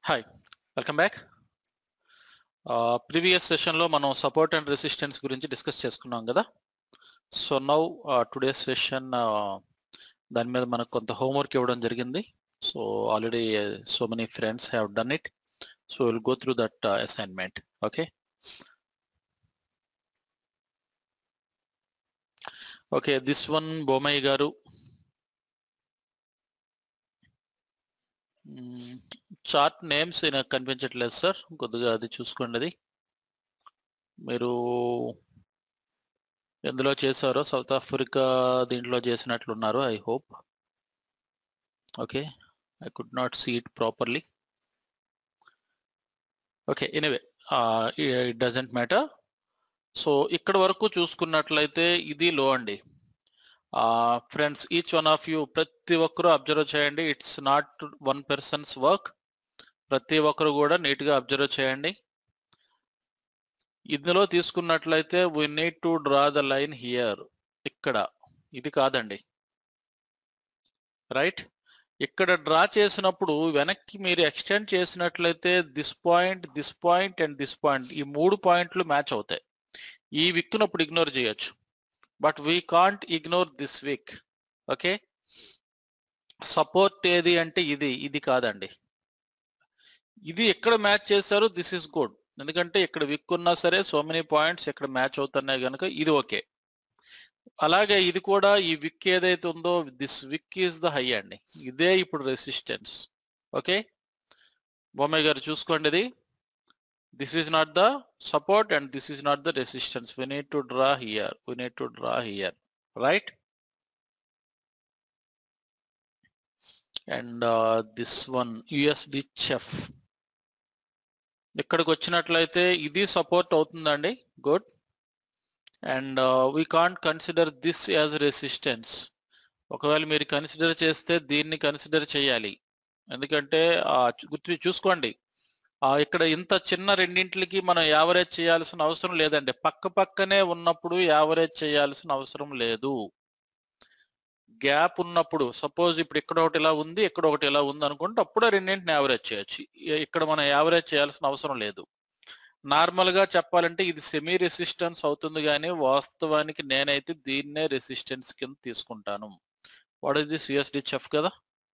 Hi welcome back previous సెషన్లో మనం support and resistance గురించి డిస్కస్ చేసుకున్నాం కదా సో నౌ టుడే సెషన్ దాని మీద మనకు కొంత హోంవర్క్ ఇవ్వడం జరిగింది so already so many friends have done it so will go through that assignment okay okay this one Bommaiah garu chart names నాకు కనిపించట్లేదు సార్ కొద్దిగా అది చూసుకోండి అది మీరు ఎందులో చేశారో సౌత్ ఆఫ్రికా దీంట్లో చేసినట్లున్నారు I hope okay I could not see it properly okay anyway it doesn't matter so ఇక్కడ వరకు చూసుకున్నట్లయితే ఇది లో అండి friends each one of you ప్రతి ఒక్కరూ అబ్జర్వ్ చేయండి it's not one person's work ప్రతి ఒక్కరు కూడా నీట్గా అబ్జర్వ్ చేయండి ఇందులో తీసుకున్నట్లయితే we need to draw the line here ఇక్కడ ఇది కాదండి రైట్ ఇక్కడ డ్రా చేసినప్పుడు వెనక్కి మీరు ఎక్స్టెండ్ చేసినట్లయితే this point this point and this point ఈ మూడు పాయింట్లు మ్యాచ్ అవుతాయి ఈ విక్కునప్పుడు ఇగ్నోర్ చేయొచ్చు but we can't ignore this wick okay support ఏది అంటే ఇది ఇది కాదండి ఇది ఎక్కడ మ్యాచ్ చేశారు దిస్ ఇస్ గుడ్ ఎందుకంటే ఇక్కడ విక్ ఉన్నా సరే సో మెనీ పాయింట్స్ ఇక్కడ మ్యాచ్ అవుతున్నాయి కనుక ఇది ఓకే అలాగే ఇది కూడా ఈ విక్ ఏదైతే ఉందో దిస్ విక్ ఈజ్ ద హై అండి ఇదే ఇప్పుడు రెసిస్టెన్స్ ఓకే బొమ్మాయి గారు చూసుకోండి ఇది this is not the support and this is not the resistance we need to draw here we need to draw here right and uh, this one usd chef ఇక్కడికి వచ్చినట్లయితే ఇది support అవుతుందండి good and we can't consider this as resistance ఒకవేళ మీరు consider చేస్తే దీన్ని consider చేయాలి ఎందుకంటే గుర్తు చూసుకోండి ఇక్కడ ఇంత చిన్న రెండింటికి మనం యావరేజ్ చేయాల్సిన అవసరం లేదండి పక్క పక్కనే ఉన్నప్పుడు యావరేజ్ చేయాల్సిన అవసరం లేదు గ్యాప్ ఉన్నప్పుడు సపోజ్ ఇప్పుడు ఇక్కడ ఒకటి ఇలా ఉంది ఇక్కడ ఒకటి ఇలా ఉంది అనుకుంటే అప్పుడే రెండింటిని యావరేజ్ చేయొచ్చు ఇక్కడ మనం యావరేజ్ చేయాల్సిన అవసరం లేదు నార్మల్ గా చెప్పాలంటే ఇది సెమీ రెసిస్టెన్స్ అవుతుంది కానీ వాస్తవానికి నేనైతే దీన్నే రెసిస్టెన్స్ కింద తీసుకుంటాను what is this USD CHF కదా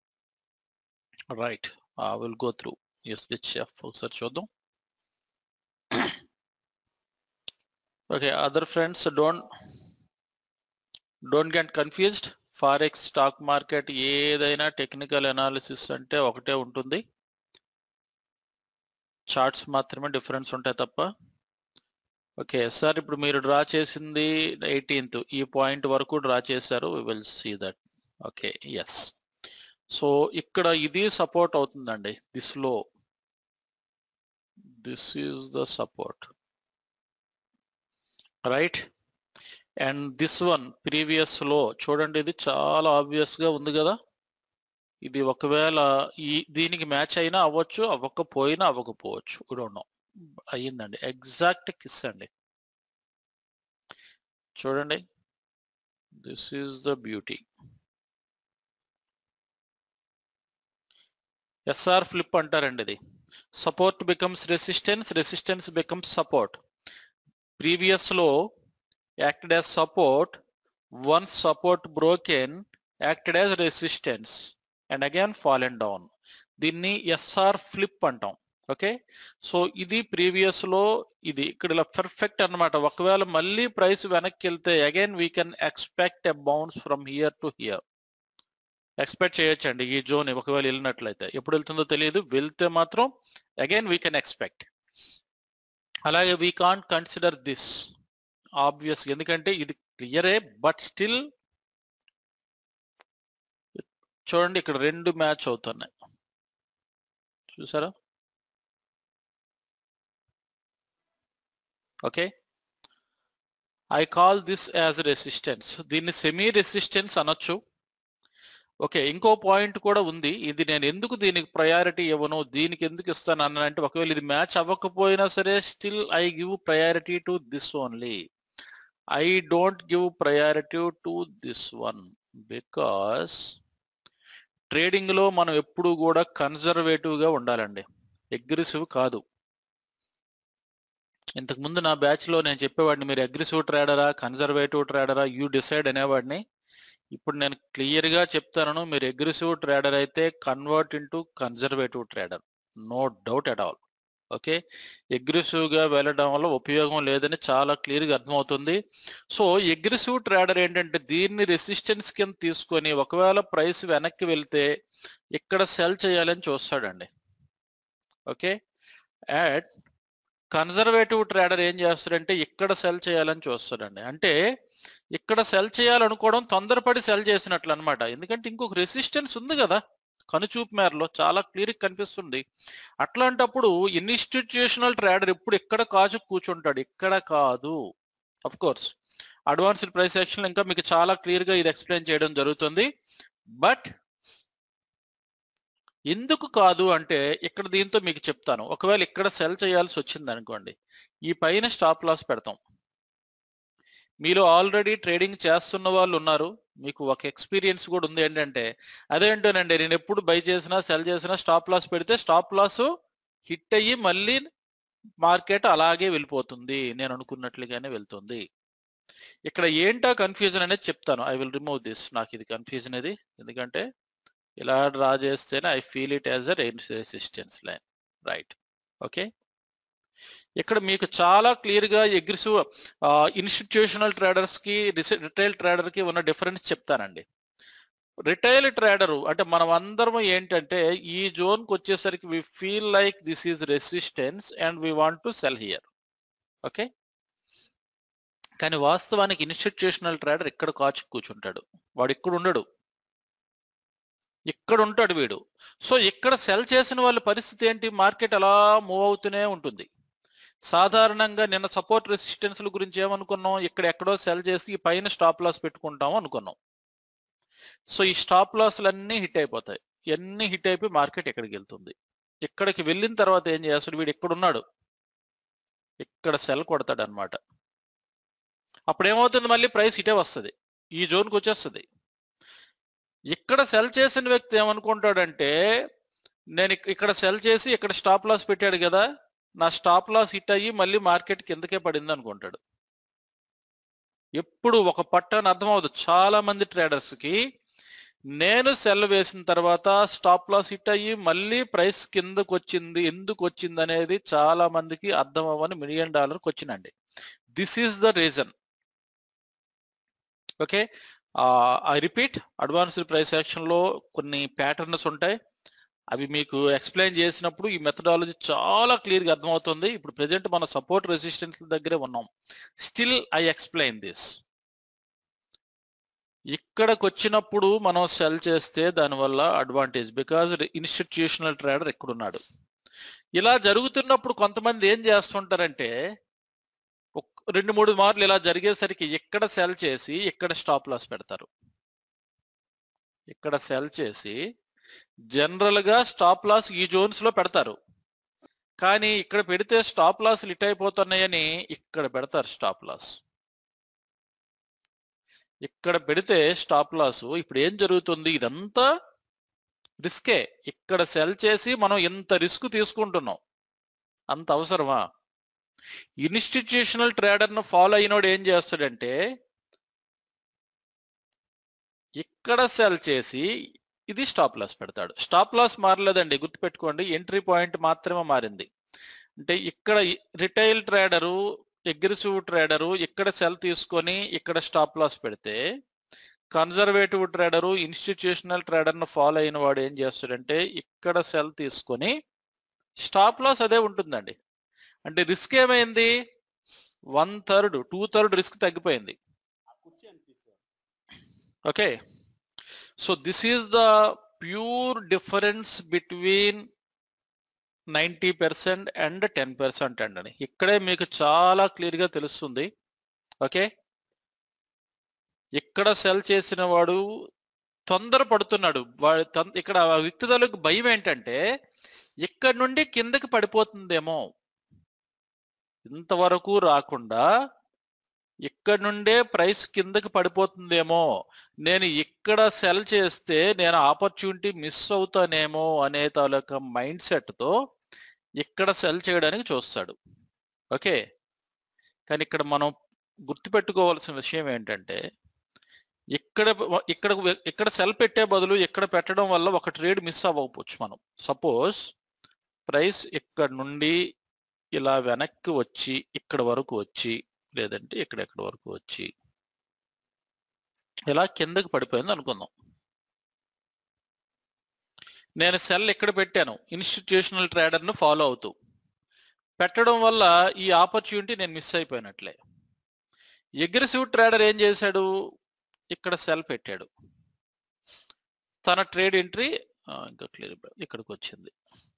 right will go through USDHF ఒకసారి చూద్దాం okay other friends don't don't get confused forex stock market ఏదైనా టెక్నికల్ అనాలిసిస్ అంటే ఒకటే ఉంటుంది చార్ట్స్ మాత్రమే డిఫరెన్స్ ఉంటాయి తప్ప ఓకే సార్ ఇప్పుడు మీరు డ్రా చేసింది ఎయిటీన్త్ ఈ పాయింట్ వరకు డ్రా చేశారు we will see that okay yes so ఇక్కడ ఇది సపోర్ట్ అవుతుందండి దిస్ లో this is the support right and this one previous low చూడండి ఇది చాలా ఆబ్వియస్ గా ఉంది కదా ఇది ఒకవేళ ఈ దీనికి మ్యాచ్ అయినా అవ్వచ్చు అవ్వకపోయినా అవ్వకపోవచ్చు డోంట్ నో అయ్యిందండి ఎగ్జాక్ట్ కిస్ అండి చూడండి this is the beauty SR flip అంటారండి ఇది support becomes resistance resistance becomes support previous low acted as support once support broken acted as resistance and again fallen down దీన్ని SR flip అంటాం okay so ఇది previous లో ఇది ఇక్కడ ఇలా perfect అనమాట ఒకవేళ మళ్ళీ ప్రైస్ వెనక్కి వెళ్తే again we can expect a bounce from here to here expect చేయొచ్చండి ఈ జోన్ ఒకవేళ వెళ్ళినట్లయితే ఎప్పుడు వెళ్తుందో తెలియదు వెళ్తే మాత్రం అగైన్ వీ కెన్ ఎక్స్పెక్ట్ అలాగే we can't consider this obvious ఎందుకంటే ఇది క్లియరే బట్ స్టిల్ చూడండి ఇక్కడ రెండు మ్యాచ్ అవుతున్నాయి చూసారా okay I call this as resistance దీన్ని సెమీ రెసిస్టెన్స్ అనొచ్చు ఓకే ఇంకో పాయింట్ కూడా ఉంది ఇది నేను ఎందుకు దీనికి ప్రయారిటీ ఇవ్వను దీనికి ఎందుకు ఇస్తాను అన్నంటే ఒకవేళ ఇది మ్యాచ్ అవ్వకపోయినా సరే still I give priority to this only I don't give priority to this one because trading లో మనం ఎప్పుడు కూడా కన్జర్వేటివ్ గా ఉండాలండి అగ్రెసివ్ కాదు ఇంతకు ముందు నా బ్యాచ్ లో నేను చెప్పేవాడిని మీరు అగ్రెసివ్ ట్రేడరా కన్జర్వేటివ్ ట్రేడరా యూ డిసైడ్ అనేవాడిని ఇప్పుడు నేను క్లియర్ గా చెప్తాను మీరు అగ్రెసివ్ ట్రేడర్ అయితే convert into conservative trader no doubt at all okay aggressive గా వెళ్ళడం వల్ల ఉపయోగం లేదని చాలా క్లియర్ గా అర్థమవుతుంది సో అగ్రెసివ్ ట్రేడర్ ఏంటంటే దీన్ని రెసిస్టెన్స్ కింద తీసుకొని ఒకవేళ ప్రైస్ వెనక్కి వెళ్తే ఇక్కడ సెల్ చేయాలని చూస్తాడండి ఓకే యాడ్ కన్జర్వేటివ్ ట్రేడర్ ఏం చేస్తాడంటే ఇక్కడ సెల్ చేయాలని చూస్తాడండి అంటే ఇక్కడ సెల్ చేయాలనుకోవడం తొందరపడి సెల్ చేసినట్లు అనమాట ఎందుకంటే ఇంకొక రెసిస్టెన్స్ ఉంది కదా కనుచూపు మేరలో చాలా క్లియర్ కనిపిస్తుంది అట్లాంటప్పుడు ఇన్స్టిట్యూషనల్ ట్రేడర్ ఎప్పుడు ఇక్కడ కాచు కూర్చుంటాడు ఇక్కడ కాదు of course advanced price action ఇంకా మీకు చాలా క్లియర్ గా ఇది ఎక్స్ప్లెయిన్ చేయడం జరుగుతుంది బట్ ఎందుకు కాదు అంటే ఇక్కడ దీంతో మీకు చెప్తాను ఒకవేళ ఇక్కడ సెల్ చేయాల్సి వచ్చింది అనుకోండి ఈ పైన స్టాప్ లాస్ పెడతాం మీలో ఆల్రెడీ ట్రేడింగ్ చేస్తున్న వాళ్ళు ఉన్నారు మీకు ఒక ఎక్స్పీరియన్స్ కూడా ఉంది ఏంటంటే అదేంటోనండి నేను ఎప్పుడు బై చేసినా సెల్ చేసినా స్టాప్ లాస్ పెడితే స్టాప్ లాస్ హిట్ అయ్యి మళ్ళీ మార్కెట్ అలాగే వెళ్ళిపోతుంది నేను అనుకున్నట్లుగానే వెళ్తుంది ఇక్కడ ఏంటా కన్ఫ్యూజన్ అనేది చెప్తాను ఐ విల్ రిమూవ్ దిస్ నాకు ఇది కన్ఫ్యూజన్ ఇది ఎందుకంటే ఇలా డ్రా చేస్తేనే I feel it as a resistance line right okay ఇక్కడ మీకు చాలా క్లియర్ గా అగ్రెసివ్ ఇన్స్టిట్యూషనల్ ట్రేడర్స్ కి రిటైల్ ట్రేడర్ కి ఉన్న డిఫరెన్స్ చెప్తానండి రిటైల్ ట్రేడర్ అంటే మనం అందరం ఏంటంటే ఈ జోన్ కి వచ్చేసరికి we feel like this is resistance and we want to sell here okay కానీ వాస్తవానికి ఇన్స్టిట్యూషనల్ ట్రేడర్ ఇక్కడ కాచి కూర్చుంటాడు వాడు ఇక్కడ ఉండడు ఇక్కడ ఉంటాడు వీడు సో ఇక్కడ సెల్ చేసిన వాళ్ళ పరిస్థితి ఏంటి మార్కెట్ అలా మూవ్ అవుతూనే ఉంటుంది సాధారణంగా నిన్న సపోర్ట్ రెసిస్టెన్స్ల గురించి ఏమనుకున్నాం ఇక్కడ ఎక్కడో సెల్ చేసి ఈ పైన స్టాప్ లాస్ పెట్టుకుంటాం అనుకున్నాం సో ఈ స్టాప్ లాస్లు అన్నీ హిట్ అయిపోతాయి ఇవన్నీ హిట్ అయిపోయి మార్కెట్ ఎక్కడికి వెళ్తుంది ఇక్కడికి వెళ్ళిన తర్వాత ఏం చేస్తాడు వీడు ఇక్కడ ఉన్నాడు ఇక్కడ సెల్ కొడతాడు అనమాట అప్పుడు ఏమవుతుంది మళ్ళీ ప్రైస్ ఇటే వస్తుంది ఈ జోన్కి వచ్చేస్తుంది ఇక్కడ సెల్ చేసిన వ్యక్తి ఏమనుకుంటాడంటే నేను ఇక్- ఇక్కడ సెల్ చేసి ఇక్కడ స్టాప్ లాస్ పెట్టాడు కదా నా స్టాప్ లాస్ హిట్ అయ్యి మళ్ళీ మార్కెట్ కిందకే పడింది అనుకుంటాడు ఎప్పుడు ఒక పట్టని అర్థమవుతుంది చాలా మంది ట్రేడర్స్ కి నేను సెల్ వేసిన తర్వాత స్టాప్ లాస్ హిట్ అయ్యి మళ్ళీ ప్రైస్ కిందకు వచ్చింది ఎందుకు వచ్చింది అనేది చాలా మందికి అర్థం అవ్వని మిలియన్ డాలర్కి వచ్చినండి this is the reason okay I repeat advanced price action లో కొన్ని ప్యాటర్న్స్ ఉంటాయి అవి మీకు ఎక్స్ప్లెయిన్ చేసినప్పుడు ఈ మెథడాలజీ చాలా క్లియర్గా అర్థమవుతుంది ఇప్పుడు ప్రెజెంట్ మన సపోర్ట్ రెసిస్టెన్స్ దగ్గరే ఉన్నాం స్టిల్ ఐ ఎక్స్ప్లెయిన్ దిస్ ఇక్కడికి వచ్చినప్పుడు మనం సెల్ చేస్తే దానివల్ల అడ్వాంటేజ్ బికాజ్ ఇన్స్టిట్యూషనల్ ట్రేడర్ ఎక్కడున్నాడు ఇలా జరుగుతున్నప్పుడు కొంతమంది ఏం చేస్తుంటారంటే ఒక్- రెండు మూడు మార్లు ఇలా జరిగేసరికి ఇక్కడ సెల్ చేసి ఇక్కడ స్టాప్ లాస్ పెడతారు ఇక్కడ సెల్ చేసి జనరల్ గా స్టాప్ లాస్ ఈ జోన్స్ లో పెడతారు కానీ ఇక్కడ పెడితే స్టాప్ లాస్ లిట్ అయిపోతున్నాయని ఇక్కడ పెడతారు స్టాప్ లాస్ ఇక్కడ పెడితే స్టాప్ లాస్ ఇప్పుడు ఏం జరుగుతుంది ఇదంతా రిస్కే ఇక్కడ సెల్ చేసి మనం ఇంత రిస్క్ తీసుకుంటున్నాం అంత అవసరమా ఇన్స్టిట్యూషనల్ ట్రేడర్ను ఫాలో అయినోడు ఏం చేస్తాడంటే ఇక్కడ సెల్ చేసి ఇది స్టాప్ లాస్ పెడతాడు స్టాప్ లాస్ మారలేదండి గుర్తుపెట్టుకోండి ఎంట్రీ పాయింట్ మాత్రమే మారింది అంటే ఇక్కడ రిటైల్ ట్రేడరు అగ్రెసివ్ ట్రేడరు ఇక్కడ సెల్ తీసుకొని ఇక్కడ స్టాప్ లాస్ పెడితే కన్జర్వేటివ్ ట్రేడరు ఇన్స్టిట్యూషనల్ ట్రేడర్ను ఫాలో అయిన వాడు ఏం చేస్తాడంటే ఇక్కడ సెల్ తీసుకొని స్టాప్ లాస్ అదే ఉంటుందండి అంటే రిస్క్ ఏమైంది one third two third risk తగ్గిపోయింది okay so this is the pure difference between ninety percent and ten percent అండి ఇక్కడే మీకు చాలా క్లియర్గా తెలుస్తుంది ఓకే ఇక్కడ సెల్ చేసిన వాడు తొందర పడుతున్నాడు వాడు తొం- ఇక్కడ ఆ వ్యక్తి తాలూకు భయం ఏంటంటే ఇక్కడ నుండి కిందకి పడిపోతుందేమో ఇంతవరకు రాకుండా ఇక్కడ నుండే ప్రైస్ కిందకి పడిపోతుందేమో నేను ఇక్కడ సెల్ చేస్తే నేను ఆపర్చునిటీ మిస్ అవుతానేమో అనే తాలూకా మైండ్ సెట్తో ఇక్కడ సెల్ చేయడానికి చూస్తాడు ఓకే కానీ ఇక్కడ మనం గుర్తుపెట్టుకోవాల్సిన విషయం ఏంటంటే ఇక్కడ ఇక్కడ ఇక్కడ సెల్ పెట్టే బదులు ఇక్కడ పెట్టడం వల్ల ఒక ట్రేడ్ మిస్ అవ్వకపోవచ్చు మనం సపోజ్ ప్రైస్ ఇక్కడ నుండి ఇలా వెనక్కి వచ్చి ఇక్కడ వరకు వచ్చి లేదంటే ఇక్కడెక్కడ వరకు వచ్చి ఇలా కిందకి పడిపోయింది అనుకుందాం నేను సెల్ ఎక్కడ పెట్టాను ఇన్స్టిట్యూషనల్ ట్రేడర్ను ఫాలో అవుతూ పెట్టడం వల్ల ఈ ఆపర్చునిటీ నేను మిస్ అయిపోయినట్లే అగ్రెసివ్ ట్రేడర్ ఏం చేశాడు ఇక్కడ సెల్ పెట్టాడు తన ట్రేడ్ ఎంట్రీ ఇంకా క్లియర్ ఇక్కడికి వచ్చింది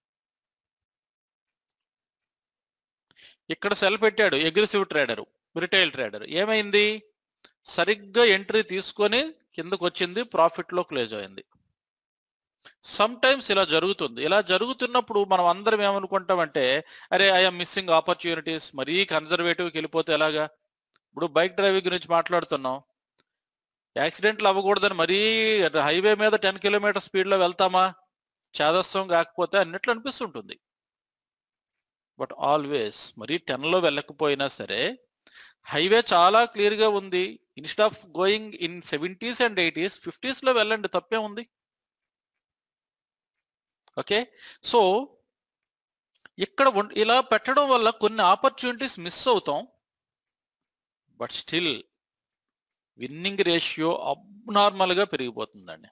ఇక్కడ సెల్ పెట్టాడు అగ్రెసివ్ ట్రేడర్ రిటైల్ ట్రేడర్ ఏమైంది సరిగ్గా ఎంట్రీ తీసుకొని కిందకు వచ్చింది ప్రాఫిట్ లో క్లోజ్ అయింది సమ్ టైమ్స్ ఇలా జరుగుతుంది ఇలా జరుగుతున్నప్పుడు మనం అందరం ఏమనుకుంటామంటే అరే ఐఎమ్ మిస్సింగ్ ఆపర్చునిటీస్ మరీ కన్జర్వేటివ్కి వెళ్ళిపోతే ఎలాగా ఇప్పుడు బైక్ డ్రైవింగ్ గురించి మాట్లాడుతున్నాం యాక్సిడెంట్లు అవ్వకూడదని మరీ హైవే మీద టెన్ కిలోమీటర్ స్పీడ్లో వెళ్తామా చేదస్తం కాకపోతే అన్నట్లు అనిపిస్తుంటుంది బట్ ఆల్వేస్ మరీ టెన్లో వెళ్ళకపోయినా సరే హైవే చాలా క్లియర్గా ఉంది instead of going in seventies and eighties ఫిఫ్టీస్లో వెళ్ళండి తప్పే ఉంది ఓకే సో ఇక్కడ ఉన్- ఇలా పెట్టడం వల్ల కొన్ని ఆపర్చునిటీస్ మిస్ అవుతాం బట్ స్టిల్ విన్నింగ్ రేషియో అబ్నార్మల్గా పెరిగిపోతుందండి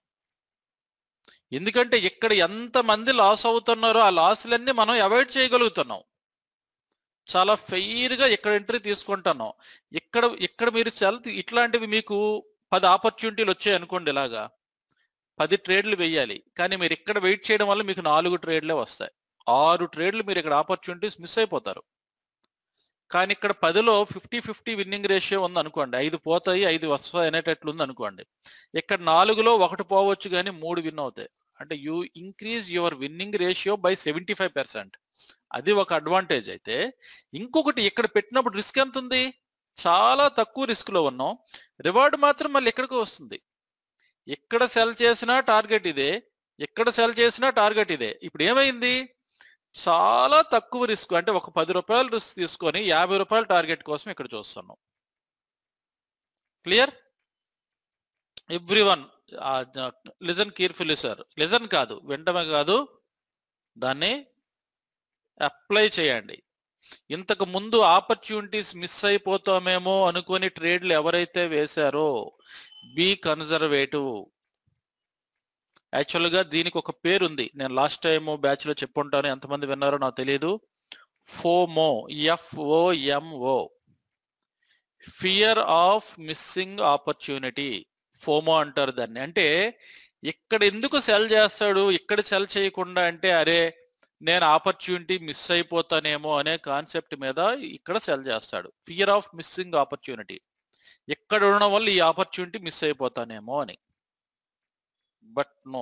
ఎందుకంటే ఇక్కడ ఎంతమంది లాస్ అవుతున్నారో ఆ లాస్లన్నీ మనం అవాయిడ్ చేయగలుగుతున్నాం చాలా ఫెయిర్గా ఇక్కడ ఎంట్రీ తీసుకుంటున్నాం ఇక్కడ ఇక్కడ మీరు చాలా ఇట్లాంటివి మీకు పది ఆపర్చునిటీలు వచ్చాయి అనుకోండి ఇలాగా పది ట్రేడ్లు వేయాలి కానీ మీరు ఇక్కడ వెయిట్ చేయడం వల్ల మీకు నాలుగు ట్రేడ్లే వస్తాయి ఆరు ట్రేడ్లు మీరు ఇక్కడ ఆపర్చునిటీస్ మిస్ అయిపోతారు కానీ ఇక్కడ పదిలో ఫిఫ్టీ ఫిఫ్టీ విన్నింగ్ రేషియో ఉంది అనుకోండి ఐదు పోతాయి ఐదు వస్తాయి అనేటట్లు ఉంది అనుకోండి ఇక్కడ నాలుగులో ఒకటి పోవచ్చు కానీ మూడు విన్ అవుతాయి అంటే you increase your winning ratio by seventy five percent అది ఒక అడ్వాంటేజ్ అయితే ఇంకొకటి ఇక్కడ పెట్టినప్పుడు రిస్క్ ఎంత ఉంది చాలా తక్కువ రిస్క్ లో ఉన్నాం రివార్డ్ మాత్రం మళ్ళీ ఎక్కడికి వస్తుంది ఎక్కడ సెల్ చేసినా టార్గెట్ ఇదే ఎక్కడ సెల్ చేసినా టార్గెట్ ఇదే ఇప్పుడు ఏమైంది చాలా తక్కువ రిస్క్ అంటే ఒక పది రూపాయలు రిస్క్ తీసుకొని యాభై రూపాయల టార్గెట్ కోసం ఇక్కడ చూస్తున్నాం clear everyone listen carefully sir listen కాదు వింటమే కాదు దాన్ని అప్లై చేయండి ఇంతకు ముందు ఆపర్చునిటీస్ మిస్ అయిపోతామేమో అనుకొని ట్రేడ్లు ఎవరైతే వేశారో బీ కన్జర్వేటివ్ యాక్చువల్గా దీనికి ఒక పేరు ఉంది నేను లాస్ట్ టైం బ్యాచ్ లో చెప్పుంటాను ఎంతమంది విన్నారో నాకు తెలియదు FOMO F O M O fear of missing opportunity FOMO అంటారు దాన్ని అంటే ఇక్కడ ఎందుకు సెల్ చేస్తాడు ఇక్కడ సెల్ చేయకుండా అంటే అరే నేను ఆపర్చునిటీ మిస్ అయిపోతానేమో అనే కాన్సెప్ట్ మీద ఇక్కడ సెల్ చేస్తాడు ఫియర్ ఆఫ్ మిస్సింగ్ ఆపర్చునిటీ ఇక్కడ ఉండడం వల్ల ఈ ఆపర్చునిటీ మిస్ అయిపోతానేమో అని బట్ నో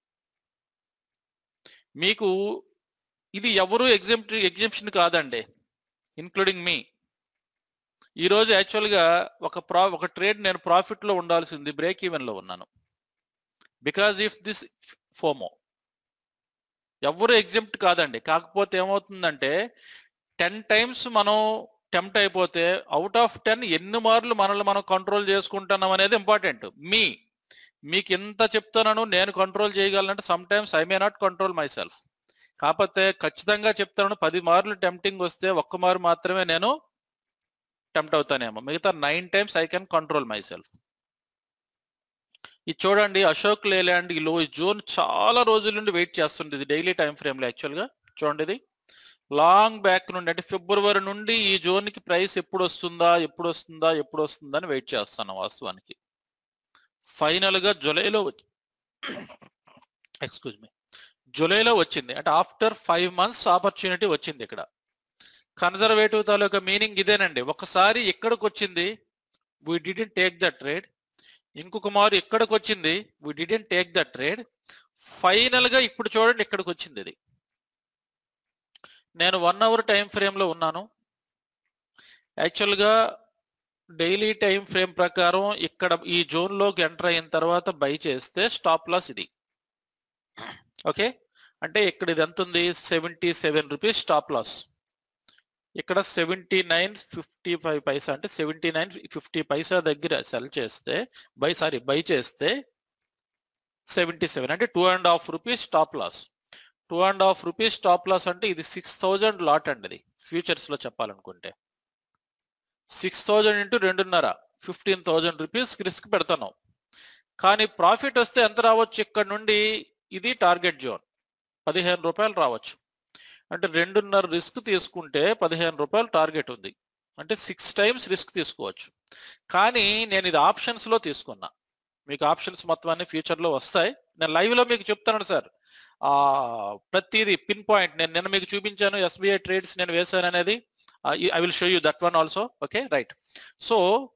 మీకు ఇది ఎవరు ఎగ్జామ్ ఎగ్జామ్షన్ కాదండి ఇన్క్లూడింగ్ మీ ఈరోజు యాక్చువల్గా ఒక ప్రా ఒక ట్రేడ్ నేను ప్రాఫిట్లో ఉండాల్సింది బ్రేక్ ఈవెన్లో ఉన్నాను బికాజ్ ఇఫ్ దిస్ ఫోమో ఎవరు ఎగ్జామ్ట్ కాదండి కాకపోతే ఏమవుతుందంటే టెన్ టైమ్స్ మనం టెంప్ట్ అయిపోతే అవుట్ ఆఫ్ టెన్ ఎన్ని మార్లు మనల్ని మనం కంట్రోల్ చేసుకుంటున్నాం అనేది ఇంపార్టెంట్ మీ మీకు ఎంత చెప్తున్నాను నేను కంట్రోల్ చేయగలనంటే sometimes I may not control myself కాకపోతే ఖచ్చితంగా చెప్తాను పది మార్లు టెంప్టింగ్ వస్తే ఒక్క మారు మాత్రమే నేను టెంప్ట్ అవుతానేమో మిగతా nine times I can control myself ఇది చూడండి అశోక్ లేలాండ్ ఈ లో ఈ జోన్ చాలా రోజుల నుండి వెయిట్ చేస్తుంది ఇది డైలీ టైం ఫ్రేమ్ లో యాక్చువల్ గా చూడండి ఇది లాంగ్ బ్యాక్ నుండి అంటే ఫిబ్రవరి నుండి ఈ జోన్ కి ప్రైస్ ఎప్పుడు వస్తుందా ఎప్పుడు వస్తుందా ఎప్పుడు వస్తుందా అని వెయిట్ చేస్తాను వాస్తవానికి ఫైనల్ గా జులైలో ఎక్స్క్యూజ్ మీ జూలైలో వచ్చింది అంటే ఆఫ్టర్ ఫైవ్ మంత్స్ ఆపర్చునిటీ వచ్చింది ఇక్కడ కన్జర్వేటివ్ తాలూకా మీనింగ్ ఇదేనండి ఒకసారి ఇక్కడికి వచ్చింది we didn't take the trade ఇంకొక మారు ఇక్కడికి వచ్చింది we didn't take the trade final గా ఇప్పుడు చూడండి ఇక్కడికి వచ్చింది ఇది నేను వన్ అవర్ టైం ఫ్రేమ్ లో ఉన్నాను యాక్చువల్ గా డైలీ టైం ఫ్రేమ్ ప్రకారం ఇక్కడ ఈ జోన్ లోకి ఎంటర్ అయిన తర్వాత బై చేస్తే స్టాప్ లాస్ ఇది ఓకే అంటే ఇక్కడ ఇది ఎంత ఉంది seventy seven rupees stop loss ఇక్కడ seventy nine fifty five paisa అంటే సెవెంటీ నైన్ ఫిఫ్టీ పైసా దగ్గర సెల్ చేస్తే బై సారీ బై చేస్తే సెవెంటీ సెవెన్ అంటే two and half rupees stop loss two and half rupees stop loss అంటే ఇది సిక్స్ థౌజండ్ లాట్ అండి ఇది ఫ్యూచర్స్ లో చెప్పాలనుకుంటే సిక్స్ థౌజండ్ ఇంటూ రెండున్నర ఫిఫ్టీన్ థౌజండ్ రూపీస్ రిస్క్ పెడతాను కానీ ప్రాఫిట్ వస్తే ఎంత రావచ్చు ఇక్కడ నుండి ఇది టార్గెట్ జోన్ పదిహేను రూపాయలు రావచ్చు అంటే రెండున్నర రిస్క్ తీసుకుంటే పదిహేను రూపాయలు టార్గెట్ ఉంది అంటే సిక్స్ టైమ్స్ రిస్క్ తీసుకోవచ్చు కానీ నేను ఇది ఆప్షన్స్ లో తీసుకున్నా మీకు ఆప్షన్స్ మొత్తం అన్ని ఫ్యూచర్ లో వస్తాయి నేను లైవ్ లో మీకు చెప్తాను సార్ ఆ ప్రతిదీ పిన్ పాయింట్ నేను నిన్న మీకు చూపించాను ఎస్బీఐ ట్రేడ్స్ నేను వేసాను అనేది I will show you that one also okay right so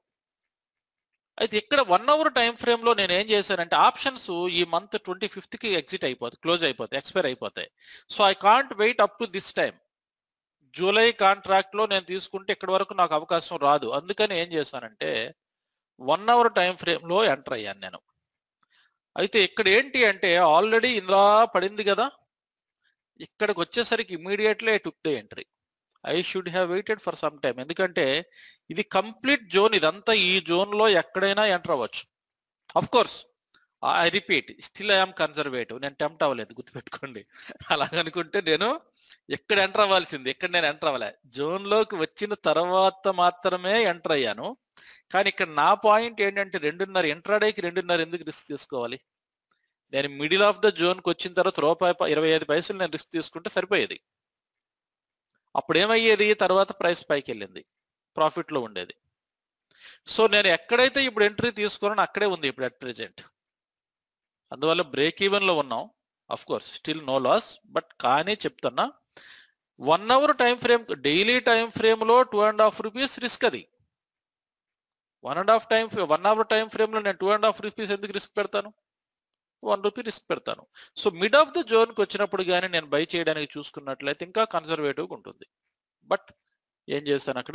అయితే ఇక్కడ వన్ అవర్ టైం ఫ్రేమ్ లో నేను ఏం చేశానంటే ఆప్షన్స్ ఈ మంత్ ట్వంటీ ఫిఫ్త్ కి ఎగ్జిట్ అయిపోతాయి క్లోజ్ అయిపోతాయి ఎక్స్పైర్ అయిపోతాయి so I can't wait up to this time July contract లో నేను తీసుకుంటే ఇక్కడి వరకు నాకు అవకాశం రాదు అందుకని ఏం చేశానంటే వన్ అవర్ టైం ఫ్రేమ్ లో ఎంటర్ అయ్యాను నేను అయితే ఇక్కడ ఏంటి అంటే ఆల్రెడీ ఇలా పడింది కదా ఇక్కడికి వచ్చేసరికి immediately took the entry I should have waited for some time ఎందుకంటే ఇది కంప్లీట్ జోన్ ఇదంతా ఈ జోన్ లో ఎక్కడైనా ఎంటర్ అవ్వచ్చు of course I repeat still I'm conservative నేను టెంప్ట్ అవ్వలేదు గుర్తుపెట్టుకోండి అలాగనుకుంటే నేను ఎక్కడ ఎంటర్ అవ్వాల్సింది ఎక్కడ నేను ఎంటర్ అవ్వలే జోన్ లోకి వచ్చిన తర్వాత మాత్రమే ఎంటర్ అయ్యాను కానీ ఇక్కడ నా పాయింట్ ఏంటంటే రెండున్నర ఎంట్రాడేకి రెండున్నర ఎందుకు రిస్క్ తీసుకోవాలి నేను మిడిల్ ఆఫ్ ద జోన్కి వచ్చిన తర్వాత రూపాయి ప- ఇరవై ఐదు పైసలు నేను రిస్క్ తీసుకుంటే సరిపోయేది అప్పుడు ఏమయ్యేది తర్వాత ప్రైస్ పైకి వెళ్ళింది ప్రాఫిట్ లో ఉండేది సో నేను ఎక్కడైతే ఇప్పుడు ఎంట్రీ తీసుకున్నానో అక్కడే ఉంది ఇప్పుడు అట్ ప్రెజెంట్ అందువల్ల బ్రేక్ ఈవెన్ లో ఉన్నాం of course still no loss but కానీ చెప్తున్నా one hour time frame daily time frame లో two and half rupees risk అది one and half time one hour time frame లో నేను టూ అండ్ హాఫ్ రూపీస్ ఎందుకు risk పెడతాను one rupee risk పెడతాను so mid of the జోన్కి వచ్చినప్పుడు కానీ నేను బై చేయడానికి చూసుకున్నట్లయితే ఇంకా కన్సర్వేటివ్గా ఉంటుంది బట్ ఏం చేస్తాను అక్కడ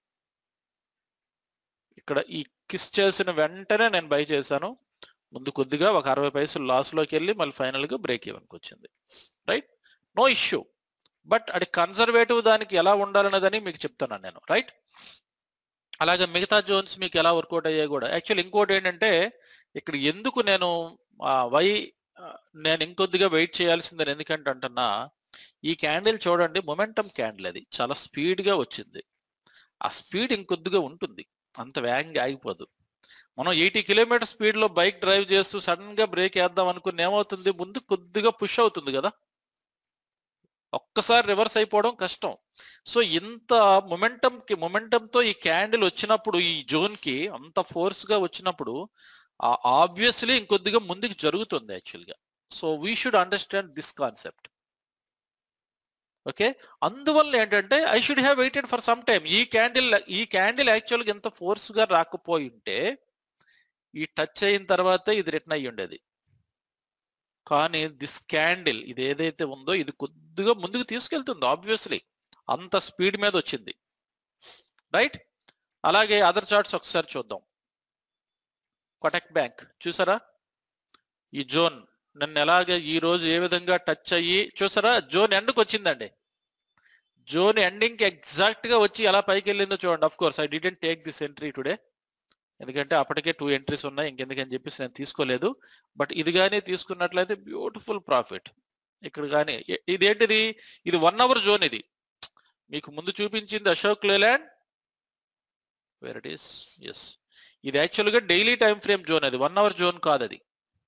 ఇక్కడ ఈ కిస్ చేసిన వెంటనే నేను బై చేశాను ముందు కొద్దిగా ఒక అరవై పైసలు లాస్లోకి వెళ్ళి మళ్ళీ ఫైనల్గా బ్రేక్ ఈవెన్కి వచ్చింది రైట్ నో ఇష్యూ బట్ అది కన్సర్వేటివ్ దానికి ఎలా ఉండాలన్నదని మీకు చెప్తున్నాను నేను రైట్ అలాగే మిగతా జోన్స్ మీకు ఎలా వర్కౌట్ అయ్యాయి కూడా యాక్చువల్ ఇంకోటి ఏంటంటే ఇక్కడ ఎందుకు నేను వై నేను ఇంకొద్దిగా వెయిట్ చేయాల్సిందని ఎందుకంటే అంటున్నా ఈ క్యాండిల్ చూడండి మొమెంటం క్యాండిల్ అది చాలా స్పీడ్ గా వచ్చింది ఆ స్పీడ్ ఇంకొద్దిగా ఉంటుంది అంత వేగంగా ఆగిపోదు మనం ఎయిటీ కిలోమీటర్ స్పీడ్ లో బైక్ డ్రైవ్ చేస్తూ సడన్ గా బ్రేక్ వేద్దాం అనుకుని ఏమవుతుంది ముందు కొద్దిగా పుష్ అవుతుంది కదా ఒక్కసారి రివర్స్ అయిపోవడం కష్టం సో ఇంత మొమెంటం కి మొమెంటం తో ఈ క్యాండిల్ వచ్చినప్పుడు ఈ జోన్ కి అంత ఫోర్స్ గా వచ్చినప్పుడు ఆబ్వియస్లీ ఇంకొద్దిగా ముందుకు జరుగుతుంది యాక్చువల్ గా so we should understand this concept okay అందువల్ల ఏంటంటే I should have waited for some time ఈ క్యాండిల్ ఈ క్యాండిల్ యాక్చువల్గా ఎంత ఫోర్స్ గా రాకపోయి ఉంటే ఈ టచ్ అయిన తర్వాత ఇది రిటర్న్ అయ్యి ఉండేది కానీ దిస్ క్యాండిల్ ఇది ఏదైతే ఉందో ఇది కొద్దిగా ముందుకు తీసుకెళ్తుంది ఆబ్వియస్లీ అంత స్పీడ్ మీద వచ్చింది రైట్ అలాగే అదర్ చార్ట్స్ ఒకసారి చూద్దాం కొటక్ బ్యాంక్ చూసారా ఈ జోన్ నన్ను ఎలాగ ఈ రోజు ఏ విధంగా టచ్ అయ్యి చూసారా జోన్ ఎండ్కి వచ్చిందండి జోన్ ఎండింగ్ కి ఎగ్జాక్ట్ గా వచ్చి ఎలా పైకి వెళ్ళిందో చూడండి of course I didn't take this entry today ఎందుకంటే అప్పటికే టూ ఎంట్రీస్ ఉన్నాయి ఇంకెందుకని చెప్పేసి నేను తీసుకోలేదు బట్ ఇది కానీ తీసుకున్నట్లయితే బ్యూటిఫుల్ ప్రాఫిట్ ఇక్కడ కానీ ఇ- ఇదేంటిది ఇది వన్ అవర్ జోన్ ఇది మీకు ముందు చూపించింది Ashok Leyland where it is yes ఇది యాక్చువల్గా డైలీ టైం ఫ్రేమ్ జోన్ అది వన్ అవర్ జోన్ కాదు అది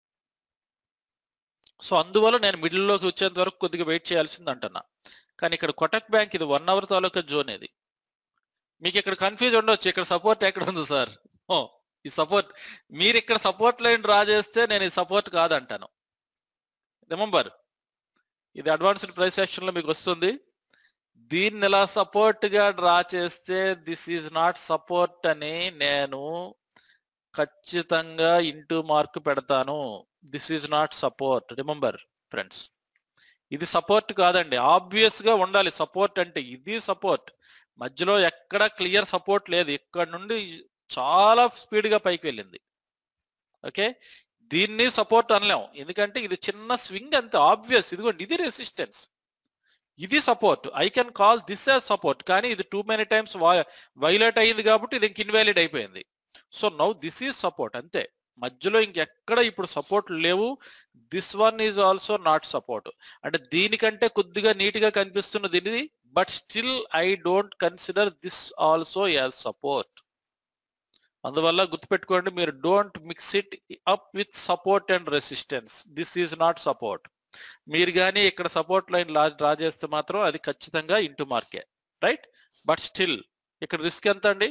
సో అందువల్ల నేను మిడిల్లోకి వచ్చేంత వరకు కొద్దిగా వెయిట్ చేయాల్సింది అంటున్నా కానీ ఇక్కడ కొటక్ బ్యాంక్ ఇది వన్ అవర్ తాలూకా జోన్ ఇది మీకు ఇక్కడ కన్ఫ్యూజ్ ఉండొచ్చు ఇక్కడ సపోర్ట్ ఎక్కడ ఉంది సార్ ఓ ఈ సపోర్ట్ మీరు ఇక్కడ సపోర్ట్ లైన్ డ్రా చేస్తే నేను ఈ సపోర్ట్ కాదంటాను రిమంబర్ ఇది అడ్వాన్స్డ్ ప్రైస్ యాక్షన్ లో మీకు వస్తుంది దీన్ని ఇలా సపోర్ట్ గా డ్రా చేస్తే దిస్ ఈజ్ నాట్ సపోర్ట్ అని నేను ఖచ్చితంగా ఇంటూ మార్క్ పెడతాను this is not support remember friends ఇది సపోర్ట్ కాదండి ఆబ్వియస్ గా ఉండాలి సపోర్ట్ అంటే ఇది సపోర్ట్ మధ్యలో ఎక్కడ క్లియర్ సపోర్ట్ లేదు ఇక్కడ నుండి చాలా స్పీడ్ గా పైకి వెళ్ళింది ఓకే దీన్ని సపోర్ట్ అనలేం ఎందుకంటే ఇది చిన్న స్వింగ్ అంతే ఆబ్వియస్ ఇదిగోండి ఇది రెసిస్టెన్స్ ఇది support I can call this as support కానీ ఇది టూ మెనీ టైమ్స్ వైలేట్ అయింది కాబట్టి ఇది ఇంక ఇన్వాలిడ్ అయిపోయింది so now this is support అంతే మధ్యలో ఇంకెక్కడ ఇప్పుడు సపోర్ట్ లేవు this one is also not support అంటే దీనికంటే కొద్దిగా నీట్ గా కనిపిస్తున్నది ఇది but still I don't consider this also as support అందువల్ల గుర్తుపెట్టుకోండి మీరు don't mix it up with support and resistance this is not support మీరు కానీ ఇక్కడ సపోర్ట్ లైన్ డ్రా చేస్తే మాత్రం అది ఖచ్చితంగా ఇంటూ మార్కే రైట్ బట్ స్టిల్ ఇక్కడ రిస్క్ ఎంత అండి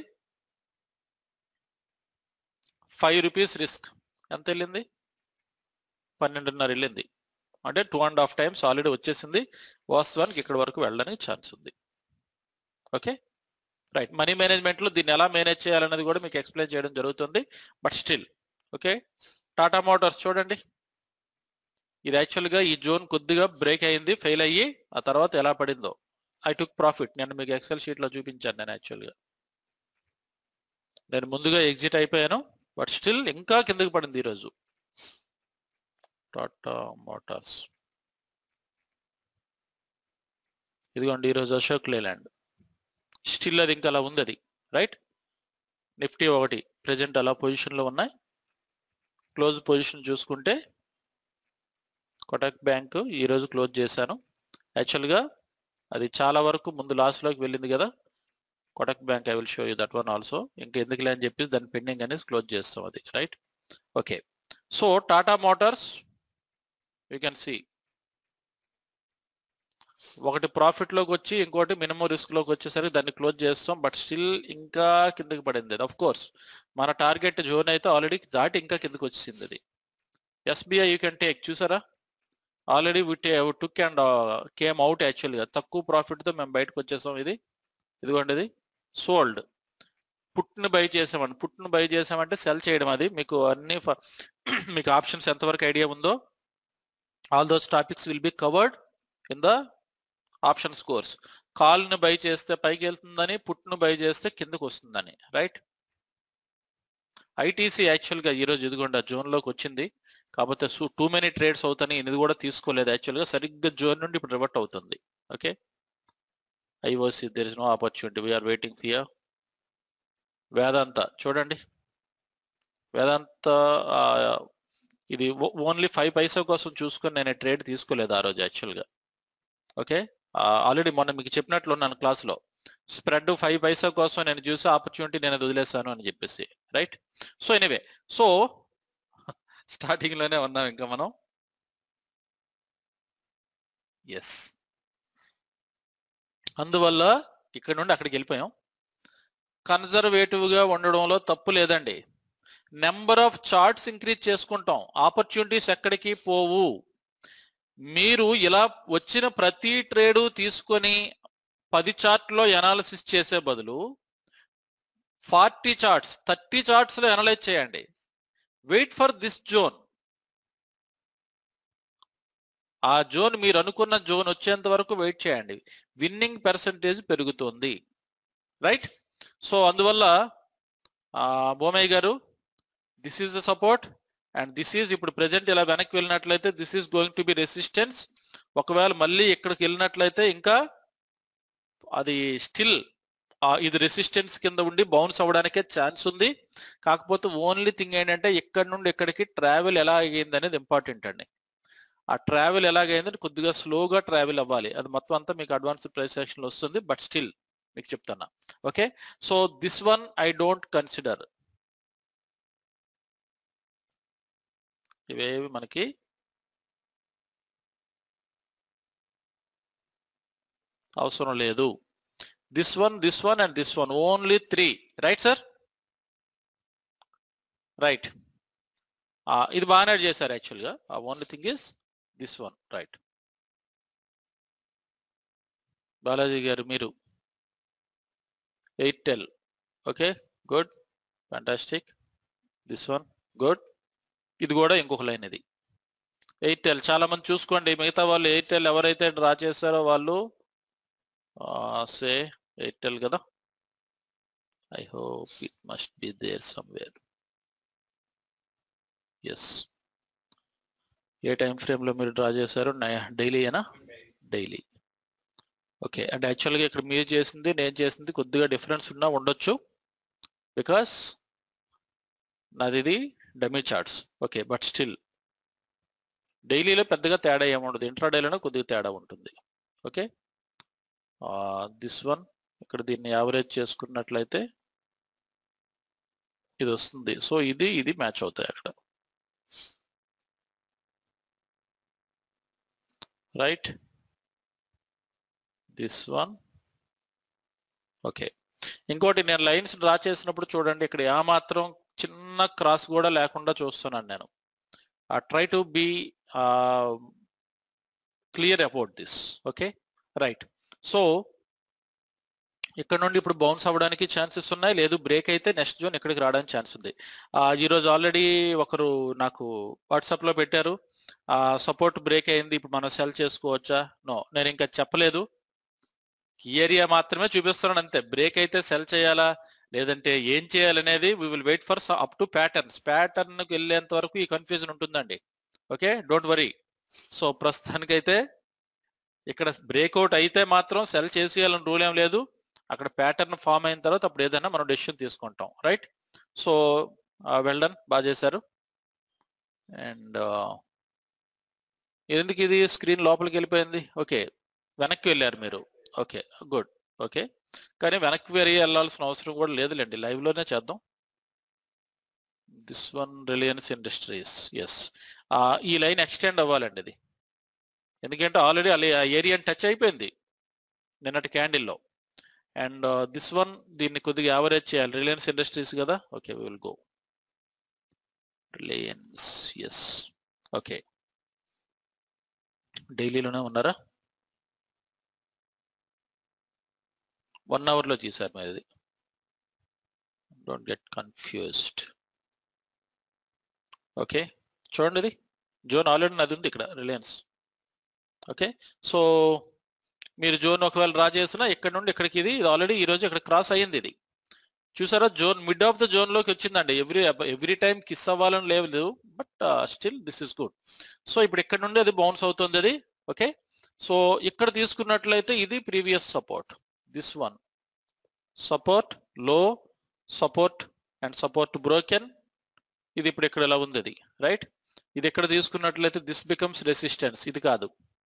ఫైవ్ రూపీస్ రిస్క్ ఎంత వెళ్ళింది పన్నెండున్నర వెళ్ళింది అంటే two and half times already వచ్చేసింది వాస్తవానికి ఇక్కడ వరకు వెళ్ళడానికి ఛాన్స్ ఉంది ఓకే రైట్ మనీ మేనేజ్మెంట్లో దీన్ని ఎలా మేనేజ్ చేయాలన్నది కూడా మీకు ఎక్స్ప్లెయిన్ చేయడం జరుగుతుంది but still okay Tata Motors చూడండి ఇది యాక్చువల్గా ఈ జోన్ కొద్దిగా బ్రేక్ అయింది ఫెయిల్ అయ్యి ఆ తర్వాత ఎలా పడిందో ఐ టుక్ ప్రాఫిట్ నేను మీకు ఎక్సెల్ షీట్లో చూపించాను నేను యాక్చువల్గా నేను ముందుగా ఎగ్జిట్ అయిపోయాను బట్ స్టిల్ ఇంకా కిందకి పడింది ఈరోజు టాటా మోటార్స్ ఇదిగోండి ఈరోజు అశోక్ లేలాండ్ స్టిల్ అది ఇంకా అలా ఉంది అది రైట్ నిఫ్టీ ఒకటి ప్రజెంట్ అలా పొజిషన్లో ఉన్నాయి క్లోజ్ పొజిషన్ చూసుకుంటే కొటక్ బ్యాంక్ ఈరోజు క్లోజ్ చేశాను యాక్చువల్గా అది చాలా వరకు ముందు లాస్లోకి వెళ్ళింది కదా Kotak bank I will show you that one also ఇంకా ఎందుకులే అని చెప్పేసి దాని పెండింగ్ అనేసి క్లోజ్ చేస్తాం అది right okay so Tata Motors you can see ఒకటి ప్రాఫిట్ లోకి వచ్చి ఇంకోటి మినిమం రిస్క్ లోకి వచ్చేసరికి దాన్ని క్లోజ్ చేస్తాం బట్ స్టిల్ ఇంకా కిందకి పడింది ఆఫ్ కోర్స్ మన టార్గెట్ జోన్ అయితే ఆల్రెడీ దాటి ఇంకా కిందకి వచ్చేసింది అది ఎస్బీఐ యూ కెన్ టేక్ చూసారా already we took and came out యాక్చువల్గా తక్కువ ప్రాఫిట్ తో మేము బయటకు వచ్చేసాం ఇది ఇదిగోండి ఇది సోల్డ్ పుట్ను బై చేసామండి పుట్ను బై చేసామంటే సెల్ చేయడం అది మీకు అన్ని ఫ- మీకు ఆప్షన్స్ ఎంతవరకు ఐడియా ఉందో all those topics will be covered in the options course కాల్ని బై చేస్తే పైకి వెళ్తుందని పుట్ను బై చేస్తే కిందకు వస్తుందని రైట్ ఐటీసీ యాక్చువల్గా ఈరోజు ఇదిగోండి ఆ జోన్లోకి వచ్చింది కాకపోతే టూ మెనీ ట్రేడ్స్ అవుతాయి ఇది కూడా తీసుకోలేదు యాక్చువల్గా సరిగ్గా జోన్ నుండి ఇప్పుడు రివర్ట్ అవుతుంది okay IOC there is no opportunity we are waiting fear Vedanta చూడండి వేదాంత ఆ, ఇది ఓన్లీ ఫైవ్ పైసా కోసం చూసుకొని నేను ట్రేడ్ తీసుకోలేదు ఆ రోజు యాక్చువల్గా ఓకే ఆల్రెడీ మొన్న మీకు చెప్పినట్లు ఉన్నాను క్లాస్లో స్ప్రెడ్ ఫైవ్ పైసా కోసం నేను చూసి ఆపర్చునిటీ నేను అది వదిలేసాను అని చెప్పేసి right so anyway so starting లోనే ఉన్నాం ఇంకా మనం ఎస్ అందువల్ల ఇక్కడ నుండి అక్కడికి వెళ్ళిపోయాం కన్జర్వేటివ్ గా ఉండడంలో తప్పు లేదండి నెంబర్ ఆఫ్ చార్ట్స్ ఇంక్రీజ్ చేసుకుంటాం ఆపర్చునిటీస్ ఎక్కడికి పోవు మీరు ఇలా వచ్చిన ప్రతి ట్రేడు తీసుకొని పది చార్ట్లో ఎనాలిసిస్ చేసే బదులు ఫార్టీ చార్ట్స్ థర్టీ చార్ట్స్ లో అనలైజ్ చేయండి వెయిట్ ఫర్ దిస్ జోన్ ఆ జోన్ మీరు అనుకున్న జోన్ వచ్చేంత వరకు వెయిట్ చేయండి విన్నింగ్ పర్సంటేజ్ పెరుగుతుంది రైట్ సో అందువల్ల ఆ, బోమయ్య గారు this is the support and this is ఇప్పుడు ప్రెజెంట్ ఇలా వెనక్కి వెళ్ళినట్లయితే this is going to be resistance ఒకవేళ మళ్ళీ ఇక్కడికి వెళ్ళినట్లయితే ఇంకా అది స్టిల్ ఇది రెసిస్టెన్స్ కింద ఉండి బౌన్స్ అవ్వడానికే ఛాన్స్ ఉంది కాకపోతే ఓన్లీ థింగ్ ఏంటంటే ఇక్కడ నుండి ఇక్కడికి ట్రావెల్ ఎలా అయ్యింది అనేది ఇంపార్టెంట్ అండి ఆ ట్రావెల్ ఎలాగైందంటే కొద్దిగా స్లోగా ట్రావెల్ అవ్వాలి అది మొత్తం అంతా మీకు అడ్వాన్స్ ప్రైస్ యాక్షన్ వస్తుంది బట్ స్టిల్ మీకు చెప్తున్నా okay so this one I don't consider ఇవేవి మనకి అవసరం లేదు this one this one and this one only three right sir right ఇది బాగానే చేశారు యాక్చువల్గా only thing is this one right Balaji గారు మీరు Airtel okay good fantastic this one good ఇది కూడా ఇంకొక లైన్ ఇది ఎయిర్టెల్ చాలా మంది చూసుకోండి మిగతా వాళ్ళు ఎయిర్టెల్ ఎవరైతే డ్రా చేశారో వాళ్ళు సే ఎయిర్టెల్ కదా I hope it must be there somewhere as a time ఫ్రేమ్లో మీరు డ్రా చేశారు డైలీ అయినా డైలీ ఓకే అండ్ యాక్చువల్గా ఇక్కడ మీరు చేసింది నేను చేసింది కొద్దిగా డిఫరెన్స్ ఉన్నా ఉండొచ్చు బికాస్ నాది ఇది dummy charts okay but still డైలీలో పెద్దగా తేడా ఏముండదు ఇంట్రాడేలోనే కొద్దిగా తేడా ఉంటుంది ఓకే దిస్ వన్ ఇక్కడ దీన్ని యావరేజ్ చేసుకున్నట్లయితే ఇది వస్తుంది సో ఇది ఇది మ్యాచ్ అవుతాయి అక్కడ రైట్ దిస్ వన్ ఓకే ఇంకోటి నేను లైన్స్ డ్రా చేసినప్పుడు చూడండి ఇక్కడ ఏమాత్రం చిన్న క్రాస్ కూడా లేకుండా చూస్తున్నాను నేను try to be clear about this okay right so ఇక్కడ నుండి ఇప్పుడు బౌన్స్ అవ్వడానికి ఛాన్సెస్ ఉన్నాయి లేదు బ్రేక్ అయితే నెక్స్ట్ జోన్ ఇక్కడికి రావడానికి ఛాన్స్ ఉంది ఈరోజు ఆల్రెడీ ఒకరు నాకు వాట్సాప్లో పెట్టారు సపోర్ట్ బ్రేక్ అయింది ఇప్పుడు మనం సెల్ చేసుకోవచ్చా నో నేను ఇంకా చెప్పలేదు ఈ ఏరియా మాత్రమే చూపిస్తున్నాను అంతే బ్రేక్ అయితే సెల్ చేయాలా లేదంటే ఏం చేయాలనేది we will wait for up to patterns ప్యాటర్న్కి వెళ్ళేంత వరకు ఈ కన్ఫ్యూజన్ ఉంటుందండి ఓకే డోంట్ వరీ సో ప్రస్తుతానికైతే ఇక్కడ బ్రేక్అవుట్ అయితే మాత్రం సెల్ చేసేయాలని రూల్ ఏం లేదు అక్కడ ప్యాటర్న్ ఫామ్ అయిన తర్వాత అప్పుడు ఏదైనా మనం డెసిషన్ తీసుకుంటాం రైట్ సో వెల్డన్ బాగా చేశారు అండ్ ఎందుకు ఇది స్క్రీన్ లోపలికి వెళ్ళిపోయింది ఓకే వెనక్కి వెళ్ళారు మీరు ఓకే గుడ్ ఓకే కానీ వెనక్కి వెరీ వెళ్ళాల్సిన అవసరం కూడా లేదులేండి లైవ్లోనే చేద్దాం this one Reliance Industries yes ఈ లైన్ ఎక్స్టెండ్ అవ్వాలండి ఇది ఎందుకంటే ఆల్రెడీ అలా ఏరియా టచ్ అయిపోయింది నిన్నటి క్యాండిల్లో అండ్ దిస్ వన్ దీన్ని కొద్దిగా యావరేజ్ చేయాలి రిలయన్స్ ఇండస్ట్రీస్ కదా okay will go Reliance yes okay డైలీలోనే ఉన్నారా వన్ అవర్లో తీశారు మీరు ఇది డోంట్ గెట్ కన్ఫ్యూజ్డ్ ఓకే చూడండి ఇది జోన్ ఆల్రెడీ నది ఉంది ఇక్కడ రిలయన్స్ ఓకే సో మీరు జోన్ ఒకవేళ డ్రా చేసినా ఇక్కడ నుండి ఇక్కడికి ఇది ఇది ఆల్రెడీ ఈ రోజు ఇక్కడ క్రాస్ అయ్యింది ఇది చూసారా zone mid of the zone లోకి వచ్చిందండి ఎవ్రీ ఎవ్రీ టైం కిస్ అవ్వాలని లేదు but still this is good so ఇప్పుడు ఇక్కడ నుండి అది బౌన్స్ అవుతుంది అది ఓకే సో ఇక్కడ తీసుకున్నట్లయితే ఇది previous support this one support లో సపోర్ట్ అండ్ సపోర్ట్ బ్రోకెన్ ఇది ఇప్పుడు ఇక్కడ ఎలా ఉంది అది రైట్ ఇది ఎక్కడ తీసుకున్నట్లయితే దిస్ బికమ్స్ రెసిస్టెన్స్ ఇది కాదు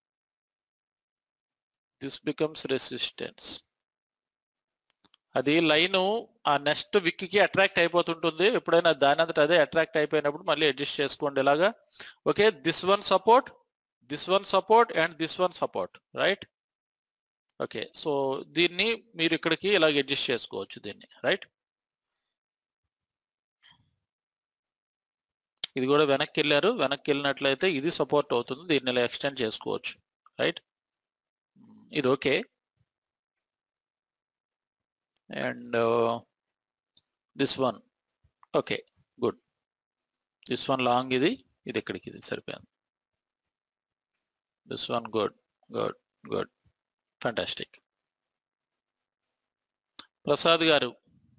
దిస్ బికమ్స్ రెసిస్టెన్స్ అది లైన్ ఆ నెక్స్ట్ విక్ కి అట్రాక్ట్ అయిపోతుంటుంది ఎప్పుడైనా దాని అంతటా అదే అట్రాక్ట్ అయిపోయినప్పుడు మళ్ళీ అడ్జస్ట్ చేసుకోండి ఇలాగా okay this one support this one support and this one support right okay so దీన్ని మీరు ఇక్కడికి ఇలాగ అడ్జస్ట్ చేసుకోవచ్చు దీన్ని రైట్ ఇది కూడా వెనక్కి వెళ్ళారు వెనక్కి వెళ్ళినట్లయితే ఇది సపోర్ట్ అవుతుంది దీన్ని ఇలా ఎక్స్టెండ్ చేసుకోవచ్చు రైట్ ఇది okay and this one okay good this one long ఇది ఇది ఇక్కడికి ఇది సరిపోయింది this one good good good fantastic Prasad గారు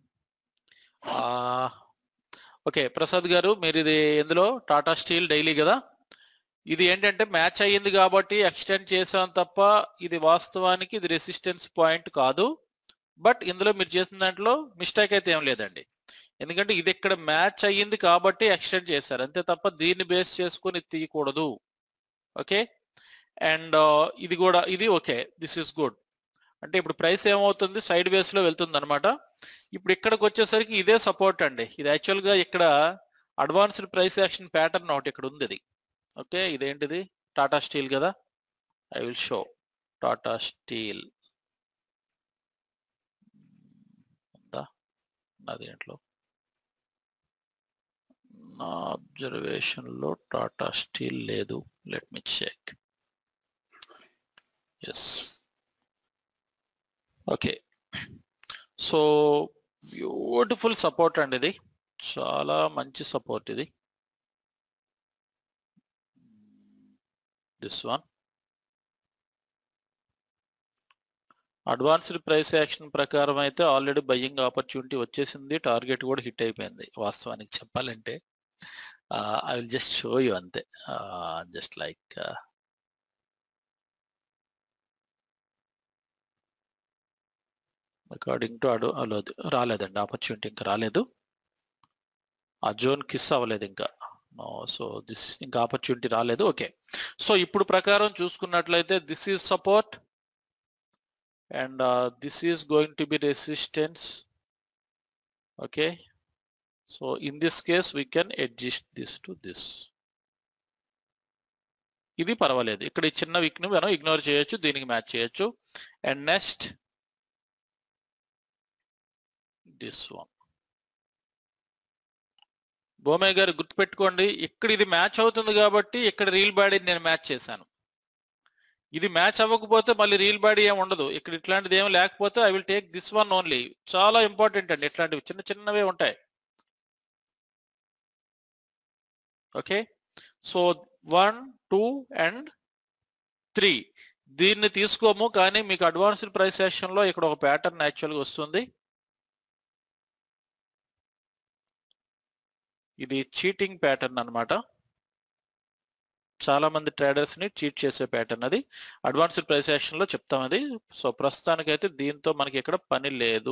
ఓకే ప్రసాద్ గారు మీరు ఇది ఎందులో టాటా స్టీల్ డైలీ కదా ఇది ఏంటంటే మ్యాచ్ అయ్యింది కాబట్టి ఎక్స్టెండ్ చేసాం తప్ప ఇది వాస్తవానికి ఇది రెసిస్టెన్స్ పాయింట్ కాదు బట్ ఇందులో మీరు చేసిన దాంట్లో మిస్టేక్ అయితే ఏం లేదండి ఎందుకంటే ఇది ఇక్కడ మ్యాచ్ అయ్యింది కాబట్టి ఎక్స్టెండ్ చేశారు అంతే తప్ప దీన్ని బేస్ చేసుకొని తీయకూడదు ఓకే అండ్ ఇది కూడా ఇది ఓకే దిస్ ఇస్ గుడ్ అంటే ఇప్పుడు ప్రైస్ ఏమవుతుంది సైడ్ వేస్ లో వెళ్తుంది అనమాట ఇప్పుడు ఇక్కడికి వచ్చేసరికి ఇదే సపోర్ట్ అండి ఇది యాక్చువల్ గా ఇక్కడ అడ్వాన్స్డ్ ప్రైస్ యాక్షన్ ప్యాటర్న్ ఒకటి ఇక్కడ ఉంది ఇది ఓకే ఇదేంటిది టాటా స్టీల్ కదా I will show Tata Steel ఉందా నా దీంట్లో నా అబ్జర్వేషన్ లో టాటా స్టీల్ లేదు let me check yes okay so beautiful support అండి ఇది చాలా మంచి సపోర్ట్ ఇది this one advanced price action ప్రకారం అయితే ఆల్రెడీ బయ్యింగ్ ఆపర్చునిటీ వచ్చేసింది టార్గెట్ కూడా హిట్ అయిపోయింది వాస్తవానికి చెప్పాలంటే I will just show you అంతే జస్ట్ లైక్ అకార్డింగ్ టు అడు అలోది రాలేదండి ఆపర్చునిటీ ఇంకా రాలేదు ఆ జోన్ కిస్ అవ్వలేదు ఇంకా సో దిస్ ఇంకా ఆపర్చునిటీ రాలేదు ఓకే సో ఇప్పుడు ప్రకారం చూసుకున్నట్లయితే this is support and this is going to be resistance okay so in this case we can adjust this to this ఇది పర్వాలేదు ఇక్కడ ఈ చిన్న వీక్ ని మనం ఇగ్నోర్ చేయొచ్చు దీనికి మ్యాచ్ చేయొచ్చు అండ్ నెక్స్ట్ దిస్ వన్ బోమే గారు గుర్తుపెట్టుకోండి ఇక్కడ ఇది మ్యాచ్ అవుతుంది కాబట్టి ఇక్కడ రీల్ బాడీ నేను మ్యాచ్ చేశాను ఇది మ్యాచ్ అవ్వకపోతే మళ్ళీ రీల్ బాడీ ఏమి ఉండదు ఇక్కడ ఇట్లాంటిది ఏమి లేకపోతే I will take this one only చాలా ఇంపార్టెంట్ అండి ఇట్లాంటివి చిన్న చిన్నవే ఉంటాయి okay so one two and three దీన్ని తీసుకోము కానీ మీకు అడ్వాన్స్డ్ ప్రైస్ సెషన్లో ఇక్కడ ఒక ప్యాటర్న్ యాక్చువల్గా వస్తుంది ఇది చీటింగ్ ప్యాటర్న్ అన్నమాట చాలా మంది ట్రేడర్స్ ని చీట్ చేసే ప్యాటర్న్ అది అడ్వాన్స్డ్ ప్రైస్ యాక్షన్ లో చెప్తాం అది సో ప్రస్తుతానికైతే దీంతో మనకి ఇక్కడ పని లేదు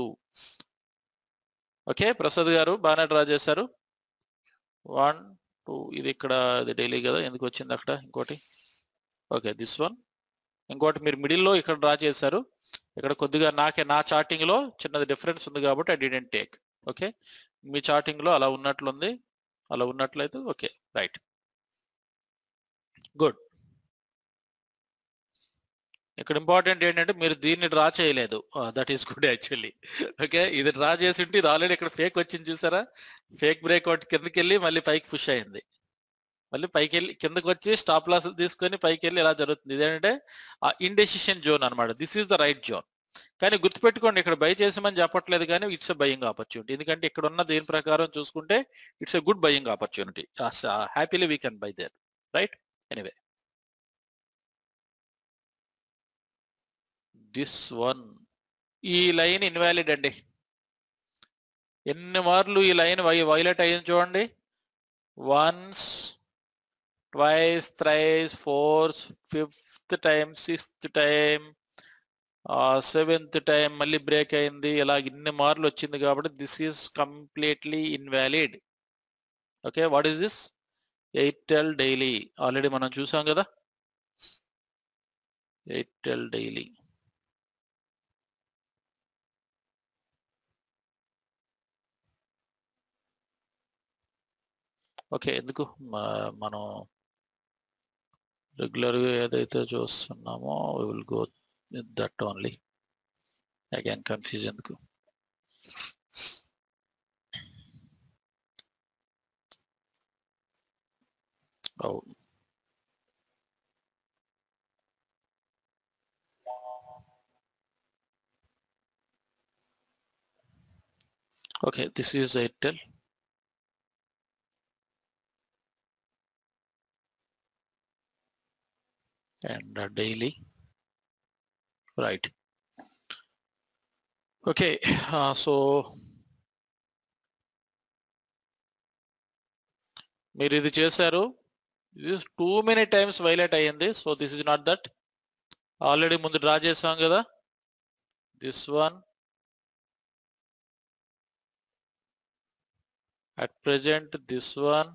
ఓకే ప్రసాద్ గారు బాగానే డ్రా చేశారు వన్ టూ ఇది ఇక్కడ ఇది డైలీ కదా ఎందుకు వచ్చింది అక్కడ ఇంకోటి ఓకే దిస్ వన్ ఇంకోటి మీరు మిడిల్లో ఇక్కడ డ్రా చేశారు ఇక్కడ కొద్దిగా నాకే నా చార్టింగ్ లో చిన్నది డిఫరెన్స్ ఉంది కాబట్టి ఐ డిడెంట్ టేక్ ఓకే మీ చార్టింగ్ లో అలా ఉన్నట్లుంది అలా ఉన్నట్లయితే ఓకే రైట్ గుడ్ ఇక్కడ ఇంపార్టెంట్ ఏంటంటే మీరు దీన్ని డ్రా చేయలేదు that is good actually okay ఇది డ్రా చేసి ఉంటే ఇది ఆల్రెడీ ఇక్కడ ఫేక్ వచ్చింది చూసారా ఫేక్ బ్రేక్అవుట్ కిందకి వెళ్ళి మళ్ళీ పైకి పుష్ అయింది మళ్ళీ పైకి వెళ్ళి కిందకి వచ్చి స్టాప్ లాస్ తీసుకొని పైకి వెళ్ళి ఇలా జరుగుతుంది ఇదేంటంటే ఆ ఇండెసిషన్ జోన్ అనమాట this is the right zone కానీ గుర్తుపెట్టుకోండి ఇక్కడ బై చేసామని చెప్పట్లేదు కానీ ఇట్స్ ఎ బయింగ్ ఆపర్చునిటీ ఎందుకంటే ఇక్కడ ఉన్న దీని ప్రకారం చూసుకుంటే it's a good buying opportunity happily we can buy there right anyway this one ఈ లైన్ ఇన్వాలిడ్ అండి ఎన్ని మార్లు ఈ లైన్ వైలెట్ అయ్యింది చూడండి once twice thrice fourth fifth time sixth time seventh time మళ్ళీ బ్రేక్ అయింది ఇలా ఇన్ని మార్లు వచ్చింది కాబట్టి this is completely invalid okay what is this Airtel daily already మనం చూసాం కదా ఎయిర్టెల్ డైలీ ఓకే ఎందుకు మ- మనం రెగ్యులర్గా ఏదైతే చూస్తున్నామో will go that only again confuse ఎందుకు అవును Okay, this is Airtel. And uh, daily. Right. Okay, uh, so మీరు ఇది చేశారు ఇది టూ మెనీ టైమ్స్ వైలేట్ అయ్యింది so this is not that already ముందు డ్రా చేసాం కదా this one at present this one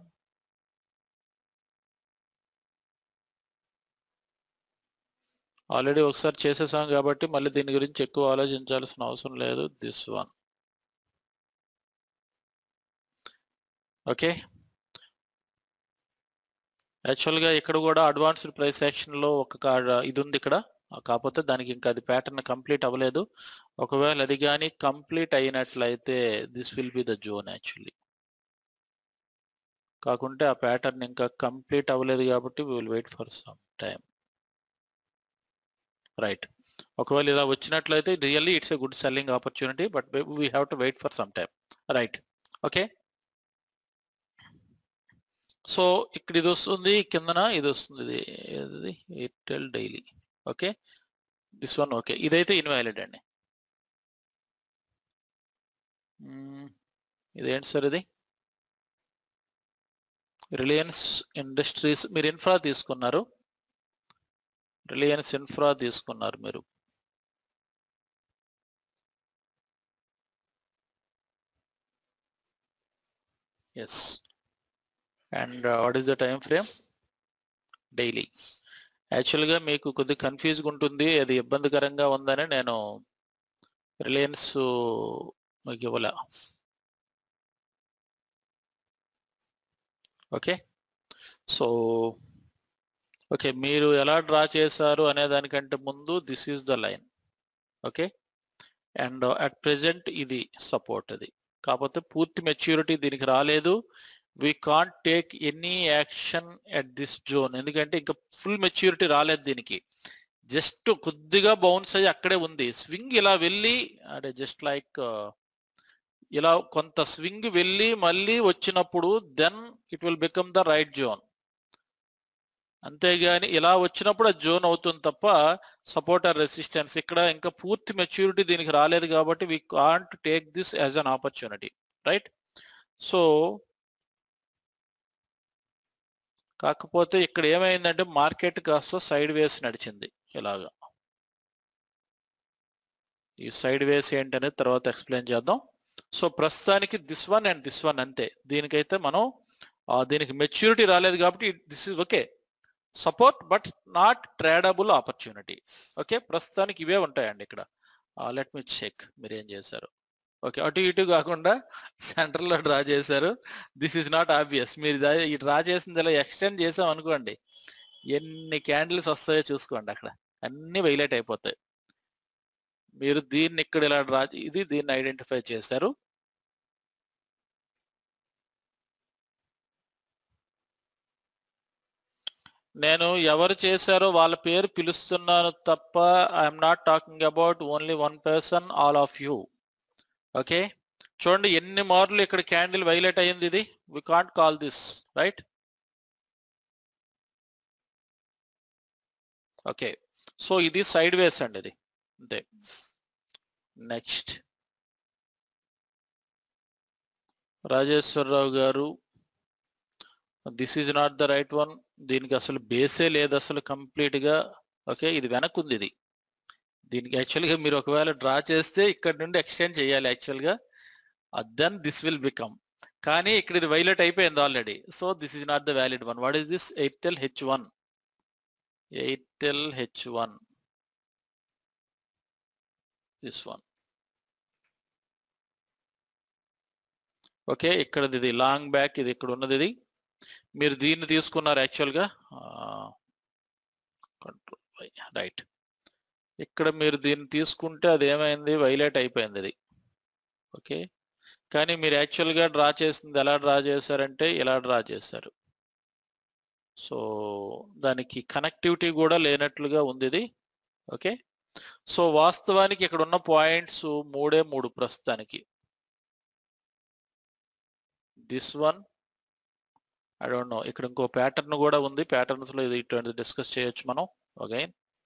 already ఒకసారి చేసేసాం కాబట్టి మళ్ళీ దీని గురించి ఎక్కువ ఆలోచించాల్సిన అవసరం లేదు దిస్ వన్ ఓకే యాక్చువల్గా ఇక్కడ కూడా అడ్వాన్స్డ్ ప్రైస్ యాక్షన్లో ఒక కా- ఇది ఉంది ఇక్కడ కాకపోతే దానికి ఇంకా అది ప్యాటర్న్ కంప్లీట్ అవ్వలేదు ఒకవేళ అది కానీ కంప్లీట్ అయినట్లయితే this will be the zone actually కాకుంటే ఆ ప్యాటర్న్ ఇంకా కంప్లీట్ అవ్వలేదు కాబట్టి will wait for some time right ఒకవేళ ఇలా వచ్చినట్లయితే really it's a good selling opportunity but we have to wait for some time right okay so ఇక్కడ ఇది వస్తుంది కిందన ఇది వస్తుంది ఇది ఇది Airtel daily okay this one okay ఇదైతే ఇన్వాలిడ్ అండి మ్మ్. ఇదేంటి సార్ ఇది రిలయన్స్ ఇండస్ట్రీస్ మీరు ఇన్ఫ్రా తీసుకున్నారు రిలయన్స్ ఇన్ఫ్రా తీసుకున్నారు మీరు yes and what is the time frame daily యాక్చువల్గా మీకు కొద్దిగా కన్ఫ్యూజ్గా ఉంటుంది అది ఇబ్బందికరంగా ఉందని నేను రిలయన్స్ మీకు ఇవ్వలే ఓకే సో ఓకే మీరు ఎలా డ్రా చేశారు అనే దానికంటే ముందు this is the line okay and at present ఇది సపోర్ట్ అది కాకపోతే పూర్తి మెచ్యూరిటీ దీనికి రాలేదు we can't take any action at this zone ఎందుకంటే ఇంకా ఫుల్ మెచ్యూరిటీ రాలేదు దీనికి జస్ట్ కొద్దిగా బౌన్స్ అయ్యి అక్కడే ఉంది స్వింగ్ ఇలా వెళ్ళి అంటే జస్ట్ లైక్ ఇలా కొంత స్వింగ్ వెళ్ళి మళ్ళీ వచ్చినప్పుడు then it will become the right zone అంతేగాని ఇలా వచ్చినప్పుడు అది జోన్ అవుతుంది తప్ప సపోర్టర్ రెసిస్టెన్స్ ఇక్కడ ఇంకా పూర్తి మెచ్యూరిటీ దీనికి రాలేదు కాబట్టి we can't take this as an opportunity right so కాకపోతే ఇక్కడ ఏమైందంటే మార్కెట్ కాస్త సైడ్ వేస్ నడిచింది ఇలాగా ఈ సైడ్ వేస్ ఏంటనేది తర్వాత ఎక్స్ప్లెయిన్ చేద్దాం సో ప్రస్తుతానికి this one and this one అంతే దీనికైతే మనం దీనికి మెచ్యూరిటీ రాలేదు కాబట్టి this is okay support but not tradable opportunity okay ప్రస్తుతానికి ఇవే ఉంటాయండి ఇక్కడ లెట్ మీ చెక్ మీరు ఏం చేశారు ఓకే అటు ఇటు కాకుండా సెంటర్లో డ్రా చేశారు దిస్ ఇస్ నాట్ ఆబ్వియస్ మీరు ఈ డ్రా చేసింది ఇలా ఎక్స్టెండ్ చేసాం అనుకోండి ఎన్ని క్యాండిల్స్ వస్తాయో చూసుకోండి అక్కడ అన్ని వైలైట్ అయిపోతాయి మీరు దీన్ని ఇక్కడ ఇలా డ్రా ఇది దీన్ని ఐడెంటిఫై చేశారు నేను ఎవరు చేశారో వాళ్ళ పేరు పిలుస్తున్నాను తప్ప I'm not talking about only one person all of you okay చూడండి ఎన్ని మార్లు ఇక్కడ క్యాండిల్ వైలెట్ అయ్యింది ఇది we can't call this right okay so ఇది సైడ్ వేస్ అండి ఇది అంతే నెక్స్ట్ రాజేశ్వరరావు గారు this is not the right one దీనికి అసలు బేసే లేదు అసలు కంప్లీట్గా ఓకే ఇది వెనక్కుంది ఇది దీనికి యాక్చువల్గా మీరు ఒకవేళ డ్రా చేస్తే ఇక్కడ నుండి ఎక్స్టెండ్ చేయాలి యాక్చువల్గా దెన్ దిస్ విల్ బికమ్ కానీ ఇక్కడ ఇది వైలెట్ అయిపోయింది already so this is not the valid one what is this Airtel H one Airtel H one this one okay ఇక్కడ ఇది లాంగ్ బ్యాక్ ఇది ఇక్కడ ఉన్నది ఇది మీరు దీన్ని తీసుకున్నారు యాక్చువల్గా కంట్రోల్ రైట్ ఇక్కడ మీరు దీన్ని తీసుకుంటే అది ఏమైంది వైలెట్ అయిపోయింది అది ఓకే కానీ మీరు యాక్చువల్గా డ్రా చేసింది ఎలా డ్రా చేశారంటే ఇలా డ్రా చేశారు సో దానికి కనెక్టివిటీ కూడా లేనట్లుగా ఉంది ఇది ఓకే సో వాస్తవానికి ఇక్కడ ఉన్న పాయింట్స్ మూడే మూడు ప్రస్తుతానికి this one I don't know ఇక్కడ ఇంకో ప్యాటర్న్ కూడా ఉంది ప్యాటర్న్స్ లో ఇది ఇటువంటి డిస్కస్ చేయొచ్చు మనం ఓకే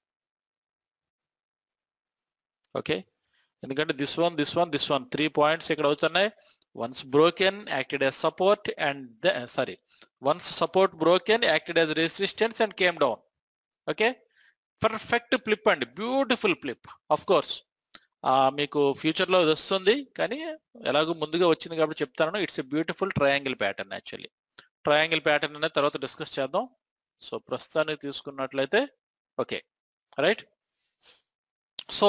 ఓకే ఎందుకంటే this one this one this one three points ఇక్కడ అవుతున్నాయి once broken acted as support and sorry once support broken acted as resistance and came down okay perfect flip అండి beautiful flip of course మీకు ఫ్యూచర్లో ఇది వస్తుంది కానీ ఎలాగో ముందుగా వచ్చింది కాబట్టి చెప్తాను it's a beautiful triangle pattern actually triangle pattern అనేది తర్వాత డిస్కస్ చేద్దాం సో ప్రస్తుతానికి తీసుకున్నట్లయితే ఓకే రైట్ సో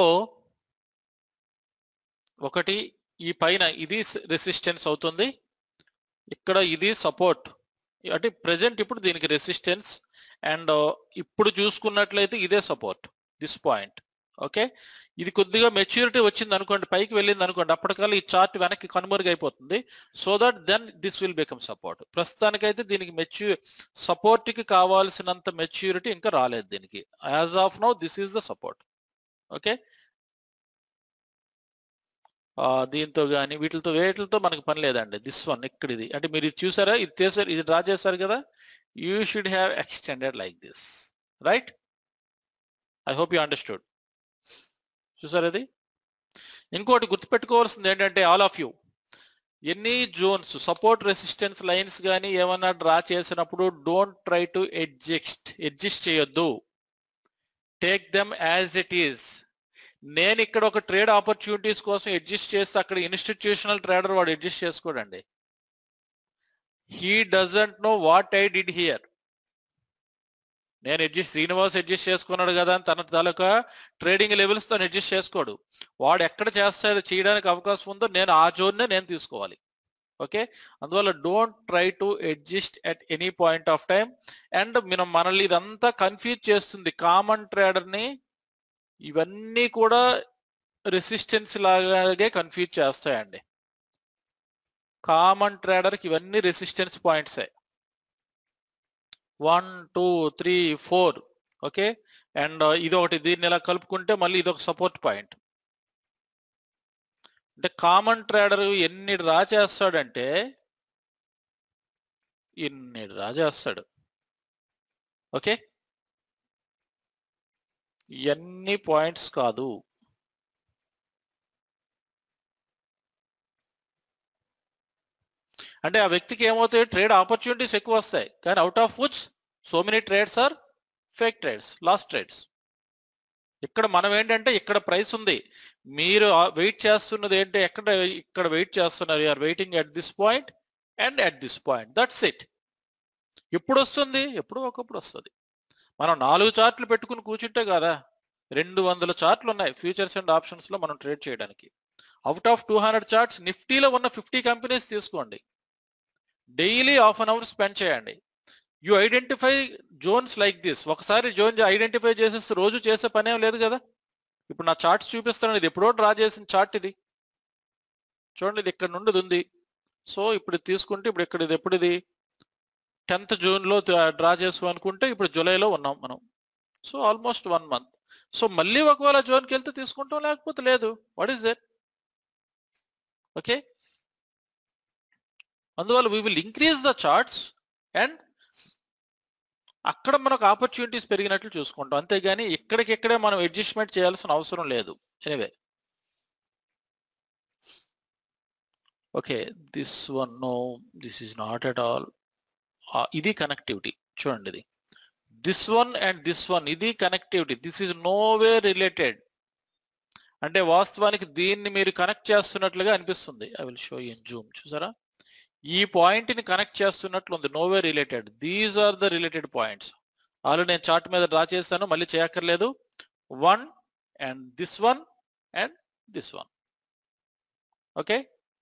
ఒకటి ఈ పైన ఇది రెసిస్టెన్స్ అవుతుంది ఇక్కడ ఇది సపోర్ట్ అంటే ప్రజెంట్ ఇప్పుడు దీనికి రెసిస్టెన్స్ అండ్ ఇప్పుడు చూసుకున్నట్లయితే ఇదే సపోర్ట్ దిస్ పాయింట్ ఓకే ఇది కొద్దిగా మెచ్యూరిటీ వచ్చింది అనుకోండి పైకి వెళ్ళింది అనుకోండి అప్పటికల్లా ఈ చార్ట్ వెనక్కి కనుమరుగైపోతుంది so that then this will become support ప్రస్తుతానికైతే దీనికి మెచ్యూ సపోర్ట్కి కావాల్సినంత మెచ్యూరిటీ ఇంకా రాలేదు దీనికి as of now this is the support okay దీంతో కానీ వీటితో వేటితో మనకు పని లేదండి దిస్ వన్ ఇక్కడ ఇది అంటే మీరు ఇది చూసారా ఇది చేశారు ఇది డ్రా చేశారు కదా you should have extended like this right I hope you understood చూసారు అది ఇంకోటి గుర్తుపెట్టుకోవాల్సింది ఏంటంటే ఆల్ ఆఫ్ యూ ఎన్ని జోన్స్ సపోర్ట్ రెసిస్టెన్స్ లైన్స్ కానీ ఏమన్నా డ్రా చేసినప్పుడు don't try to adjust adjust చేయొద్దు take them as it is నేను ఇక్కడ ఒక ట్రేడ్ ఆపర్చునిటీస్ కోసం అడ్జస్ట్ చేస్తే అక్కడ ఇన్స్టిట్యూషనల్ ట్రేడర్ వాడు అడ్జస్ట్ చేసుకోడండి he doesn't know what I did here నేను అడ్జస్ట్ శ్రీనివాస్ అడ్జస్ట్ చేసుకున్నాడు కదా అని తన తాలూకా ట్రేడింగ్ లెవెల్స్ తను అడ్జస్ట్ చేసుకోడు వాడు ఎక్కడ చేస్తాడు చేయడానికి అవకాశం ఉందో నేను ఆ జోన్నే నేను తీసుకోవాలి ఓకే అందువల్ల don't try to adjust at any point of time and మనం మనల్ని ఇదంతా కన్ఫ్యూజ్ చేస్తుంది కామన్ ట్రేడర్ని ఇవన్నీ కూడా రెసిస్టెన్స్ లాగే కన్ఫ్యూజ్ చేస్తాయండి కామన్ ట్రేడర్కి ఇవన్నీ రెసిస్టెన్స్ పాయింట్సే one two three four okay and ఇది ఒకటి దీన్ని ఇలా కలుపుకుంటే మళ్ళీ ఇది ఒక సపోర్ట్ పాయింట్ అంటే కామన్ ట్రేడర్ ఎన్ని డ్రా చేస్తాడంటే ఇన్ని డ్రా చేస్తాడు ఓకే ఎన్ని పాయింట్స్ కాదు అంటే ఆ వ్యక్తికి ఏమవుతాయి ట్రేడ్ ఆపర్చునిటీస్ ఎక్కువ వస్తాయి కానీ out of which so many trades are fake trades lost trades ఇక్కడ మనం ఏంటంటే ఇక్కడ ప్రైస్ ఉంది మీరు వెయిట్ చేస్తున్నది ఏంటి ఎక్కడ ఇక్కడ వెయిట్ చేస్తున్నారు are waiting at this point and at this point that's it ఎప్పుడు వస్తుంది ఎప్పుడు ఒకప్పుడు వస్తుంది మనం నాలుగు చార్ట్లు పెట్టుకుని కూర్చుంటే కదా రెండు వందల చార్ట్లు ఉన్నాయి ఫ్యూచర్స్ అండ్ ఆప్షన్స్ లో మనం ట్రేడ్ చేయడానికి out of two hundred charts నిఫ్టీలో ఉన్న ఫిఫ్టీ కంపెనీస్ తీసుకోండి daily half an hour spend చేయండి you identify zones like this ఒకసారి జోన్ ఐడెంటిఫై చేసేస్తే రోజు చేసే పనేం లేదు కదా ఇప్పుడు నా చార్ట్స్ చూపిస్తాను ఇది ఎప్పుడో డ్రా చేసిన చార్ట్ ఇది చూడండి ఇది ఇక్కడ నుండి ఉంది సో ఇప్పుడు తీసుకుంటే ఇప్పుడు ఇక్కడ ఇది ఎప్పుడు ఇది టెన్త్ జూన్లో డ్రా చేసు అనుకుంటే ఇప్పుడు జూలైలో ఉన్నాం మనం so almost one month so మళ్ళీ ఒకవేళ జోన్కి వెళ్తే తీసుకుంటాం లేకపోతే లేదు వాట్ ఈస్ దట్ ఓకే అందువల్ల we will increase the charts and అక్కడ మనకు ఆపర్చునిటీస్ పెరిగినట్లు చూసుకుంటాం అంతేగాని ఇక్కడికిక్కడే మనం అడ్జస్ట్మెంట్ చేయాల్సిన అవసరం లేదు anyway okay this one no this is not at all ఇది కనెక్టివిటీ చూడండి ఇది this one and this one ఇది connectivity this is no way related అంటే వాస్తవానికి దీన్ని మీరు కనెక్ట్ చేస్తున్నట్లుగా అనిపిస్తుంది I will show in zoom చూసారా ఈ పాయింట్ ని కనెక్ట్ చేస్తున్నట్లు ఉంది no way related these are the related points already నేను చార్ట్ మీద డ్రా చేస్తాను మళ్ళీ చేయక్కర్లేదు one and this one and this one okay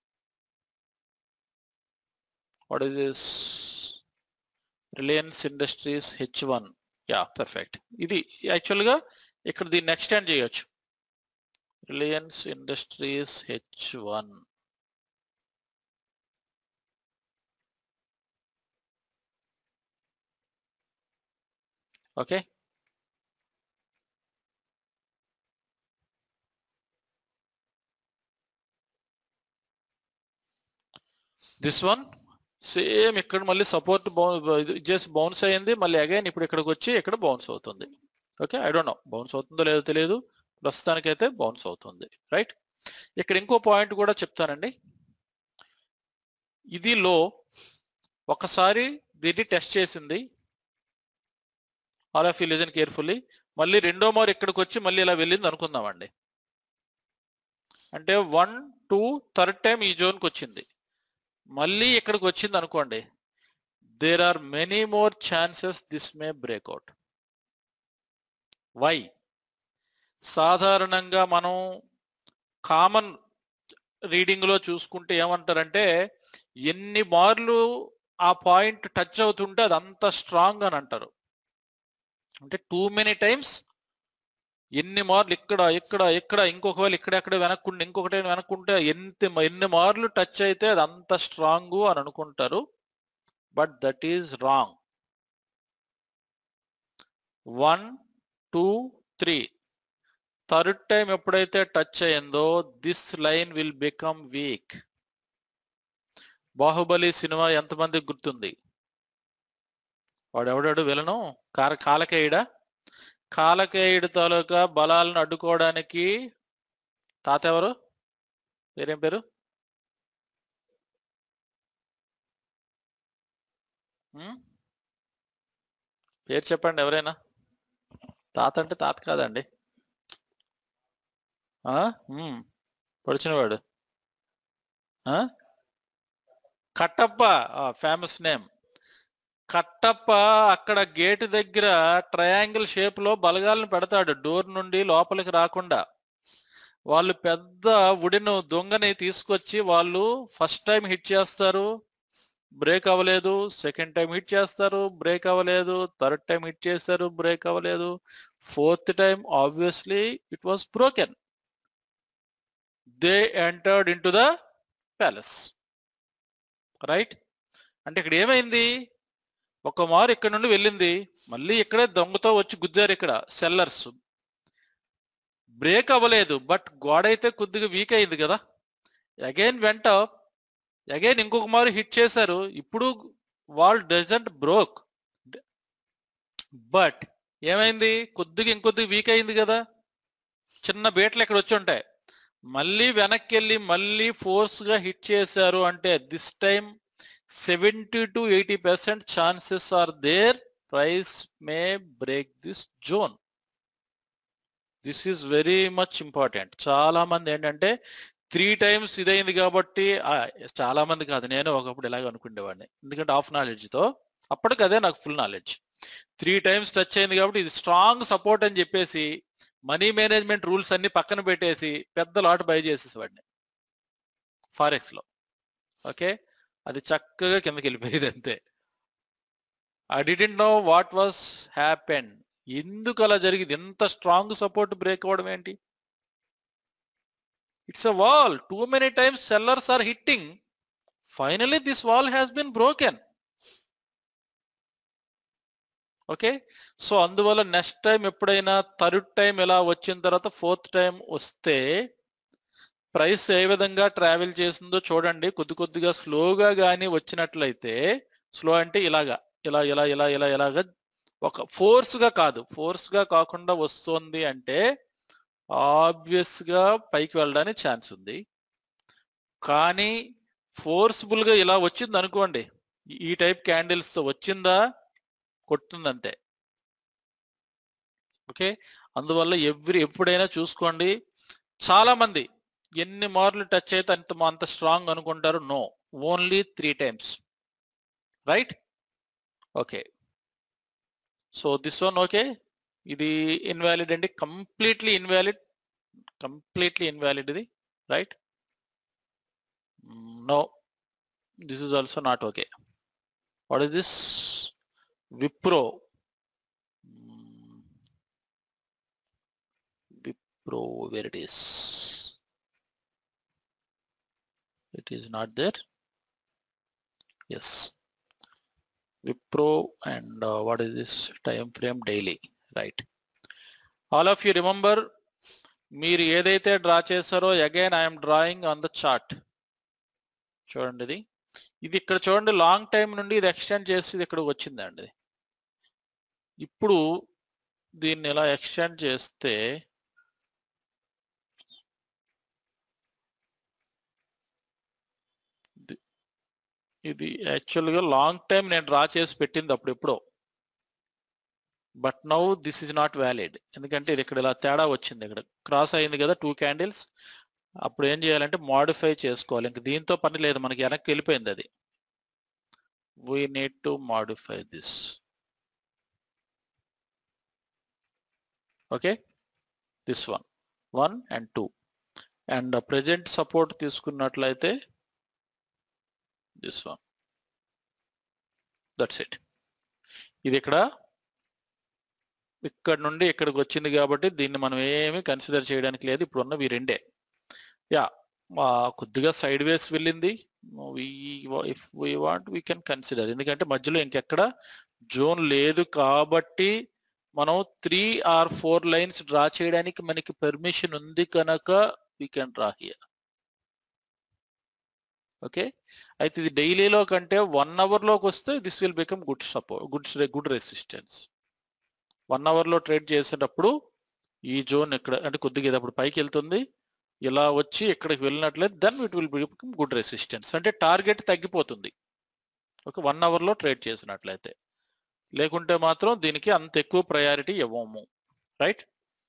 what is this Reliance industries H one yeah perfect ఇది యాక్చువల్గా ఇక్కడ దీన్ని ఎక్స్టెండ్ చేయొచ్చు Reliance industries H one okay this one same ఇక్కడ మళ్ళీ సపోర్ట్ చేసి బౌన్స్ అయ్యింది మళ్ళీ అగైన్ ఇప్పుడు ఇక్కడికి వచ్చి ఇక్కడ బౌన్స్ అవుతుంది okay I don't know bounce అవుతుందో లేదో తెలియదు ప్రస్తుతానికైతే బౌన్స్ అవుతుంది రైట్ ఇక్కడ ఇంకో పాయింట్ కూడా చెప్తానండి ఇది లో ఒకసారి దీన్ని టెస్ట్ చేసింది all of you listen carefully మళ్ళీ రెండో మారు ఇక్కడికి వచ్చి మళ్ళీ ఇలా వెళ్ళింది అనుకుందామండి అంటే వన్ టూ థర్డ్ టైం ఈ జోన్కి వచ్చింది మళ్ళీ ఇక్కడికి వచ్చింది అనుకోండి there are many more chances this may breakout why సాధారణంగా మనం కామన్ రీడింగ్లో చూసుకుంటే ఏమంటారంటే ఎన్ని మార్లు ఆ పాయింట్ టచ్ అవుతుంటే అది అంత స్ట్రాంగ్ అని అంటారు అంటే టూ మెనీ టైమ్స్ ఎన్ని మార్లు ఇక్కడ ఇక్కడ ఇక్కడ ఇంకొకవేళ ఇక్కడెక్కడ వెనక్కుండి ఇంకొకటి వెనక్కుంటే ఎంత ఎన్ని మార్లు టచ్ అయితే అది అంత స్ట్రాంగ్ అని అనుకుంటారు but that is wrong one two three third time ఎప్పుడైతే టచ్ అయిందో this line will become weak Baahubali సినిమా ఎంతమందికి గుర్తుంది వాడు ఎవడాడు విలను కార కాలకేయుడా కాలకేయుడు తాలూకా బలాలను అడ్డుకోవడానికి తాత ఎవరు పేరేం పేరు ఉమ్? పేరు చెప్పండి ఎవరైనా తాత అంటే తాత కాదండి ఆ? ఉమ్. పొడిచినవాడు ఆ? కట్టప్ప ఫేమస్ నేమ్ కట్టప్ప అక్కడ గేట్ దగ్గర ట్రయాంగిల్ షేప్ లో బలగాలను పెడతాడు డోర్ నుండి లోపలికి రాకుండా వాళ్ళు పెద్ద వుడిను దొంగని తీసుకొచ్చి వాళ్ళు ఫస్ట్ టైం హిట్ చేస్తారు బ్రేక్ అవ్వలేదు సెకండ్ టైం హిట్ చేస్తారు బ్రేక్ అవ్వలేదు థర్డ్ టైం హిట్ చేస్తారు బ్రేక్ అవ్వలేదు fourth time obviously it was broken they entered into the palace right అంటే ఇక్కడ ఏమైంది ఒక మారు ఇక్కడ నుండి వెళ్ళింది మళ్ళీ ఇక్కడే దొంగతో వచ్చి గుద్దారు ఇక్కడ సెల్లర్స్ బ్రేక్ అవ్వలేదు బట్ గోడ అయితే కొద్దిగా వీక్ అయింది కదా అగైన్ వెంట అగైన్ ఇంకొక మారు హిట్ చేశారు ఇప్పుడు వాల్ డజంట్ బ్రోక్ బట్ ఏమైంది కొద్దిగా ఇంకొద్దిగా వీక్ అయింది కదా చిన్న బీటలు ఇక్కడ వచ్చి ఉంటాయి మళ్ళీ వెనక్కి వెళ్ళి మళ్ళీ ఫోర్స్ గా హిట్ చేశారు అంటే this time seventy to eighty percent chances are there price may break this zone this is very much important చాలా మంది ఏంటంటే త్రీ టైమ్స్ ఇదైంది కాబట్టి ఆ, చాలా మంది కాదు నేను ఒకప్పుడు ఇలాగ అనుకునేవాడిని ఎందుకంటే ఆఫ్ నాలెడ్జ్ తో అప్పటికి అదే నాకు full knowledge three times touch అయింది కాబట్టి ఇది స్ట్రాంగ్ సపోర్ట్ అని చెప్పేసి మనీ మేనేజ్మెంట్ రూల్స్ అన్ని పక్కన పెట్టేసి పెద్ద లాట్ బై చేసేసేవాడిని ఫారెక్స్ లో ఓకే అది చక్కగా కిందకి వెళ్ళిపోయేది అంతే I didn't know what was happen ఎందుకు అలా జరిగింది ఎంత స్ట్రాంగ్ సపోర్ట్ బ్రేక్ అవ్వడం ఏంటి it's a wall too many times sellers are hitting finally this wall has been broken okay so అందువల్ల నెక్స్ట్ టైం ఎప్పుడైనా థర్డ్ టైం ఇలా వచ్చిన తర్వాత ఫోర్త్ టైం వస్తే ప్రైస్ ఏ విధంగా ట్రావెల్ చేసిందో చూడండి కొద్ది కొద్దిగా స్లోగా కానీ వచ్చినట్లయితే స్లో అంటే ఇలాగా ఇలా ఇలా ఇలా ఇలా ఇలాగా ఒక ఫోర్స్ గా కాదు ఫోర్స్ గా కాకుండా వస్తుంది అంటే ఆబ్వియస్ గా పైకి వెళ్ళడానికి ఛాన్స్ ఉంది కానీ ఫోర్స్ఫుల్ గా ఇలా వచ్చింది అనుకోండి ఈ టైప్ క్యాండిల్స్ తో వచ్చిందా కొట్టింది అంతే ఓకే అందువల్ల ఎవ్రీ ఎప్పుడైనా చూసుకోండి చాలా మంది ఎన్ని మార్లు టచ్ అయితే అంత అంత స్ట్రాంగ్ అనుకుంటారు no only three times right okay so this one okay ఇది ఇన్వాలిడ్ అండి కంప్లీట్లీ ఇన్వాలిడ్ కంప్లీట్లీ ఇన్వాలిడ్ ఇది right no this is also not okay what is this Wipro Wipro where it is it is not there yes wipro and uh, what is this time frame daily right all of you remember మీరు ఏదైతే draw చేశారో again I'm drawing on the chart చూడండి ఇది ఇది ఇక్కడ చూడండి long time నుండి ఇది ఎక్స్టెండ్ చేసి ఇది ఇక్కడ వచ్చిందండి ఇప్పుడు దీన్ని ఇలా ఎక్స్టెండ్ చేస్తే ఇది యాక్చువల్గా లాంగ్ టైం నేను డ్రా చేసి పెట్టింది అప్పుడు ఎప్పుడో but now this is not valid ఎందుకంటే ఇది ఇక్కడ ఇలా తేడా వచ్చింది ఇక్కడ క్రాస్ అయింది కదా టూ క్యాండిల్స్ అప్పుడు ఏం చేయాలంటే మాడిఫై చేసుకోవాలి ఇంక దీంతో పని లేదు మనకి వెనక్కి వెళ్ళిపోయింది అది we need to modify this okay this one one and two and present support తీసుకున్నట్లయితే దిస్ వన్ దట్స్ ఇట్ ఇది ఇక్కడ ఇక్కడ నుండి ఇక్కడికి వచ్చింది కాబట్టి దీన్ని మనం ఏమి కన్సిడర్ చేయడానికి లేదు ఇప్పుడు ఉన్నవి రెండే యా కొద్దిగా సైడ్ వేస్ వెళ్ళింది if we want we can consider ఎందుకంటే మధ్యలో ఇంకెక్కడ జోన్ లేదు కాబట్టి మనం three or four lines draw చేయడానికి మనకి పర్మిషన్ ఉంది కనుక we can draw here okay అయితే ఇది డైలీలో కంటే వన్ అవర్లోకి వస్తే this will become good support good good resistance one అవర్లో ట్రేడ్ చేసేటప్పుడు ఈ జోన్ ఇక్కడ అంటే కొద్దిగా ఇది అప్పుడు పైకి వెళ్తుంది ఇలా వచ్చి ఇక్కడికి వెళ్ళినట్లయితే then it will become good resistance అంటే టార్గెట్ తగ్గిపోతుంది ఒక వన్ అవర్లో ట్రేడ్ చేసినట్లయితే లేకుంటే మాత్రం దీనికి అంత ఎక్కువ ప్రయారిటీ ఇవ్వము రైట్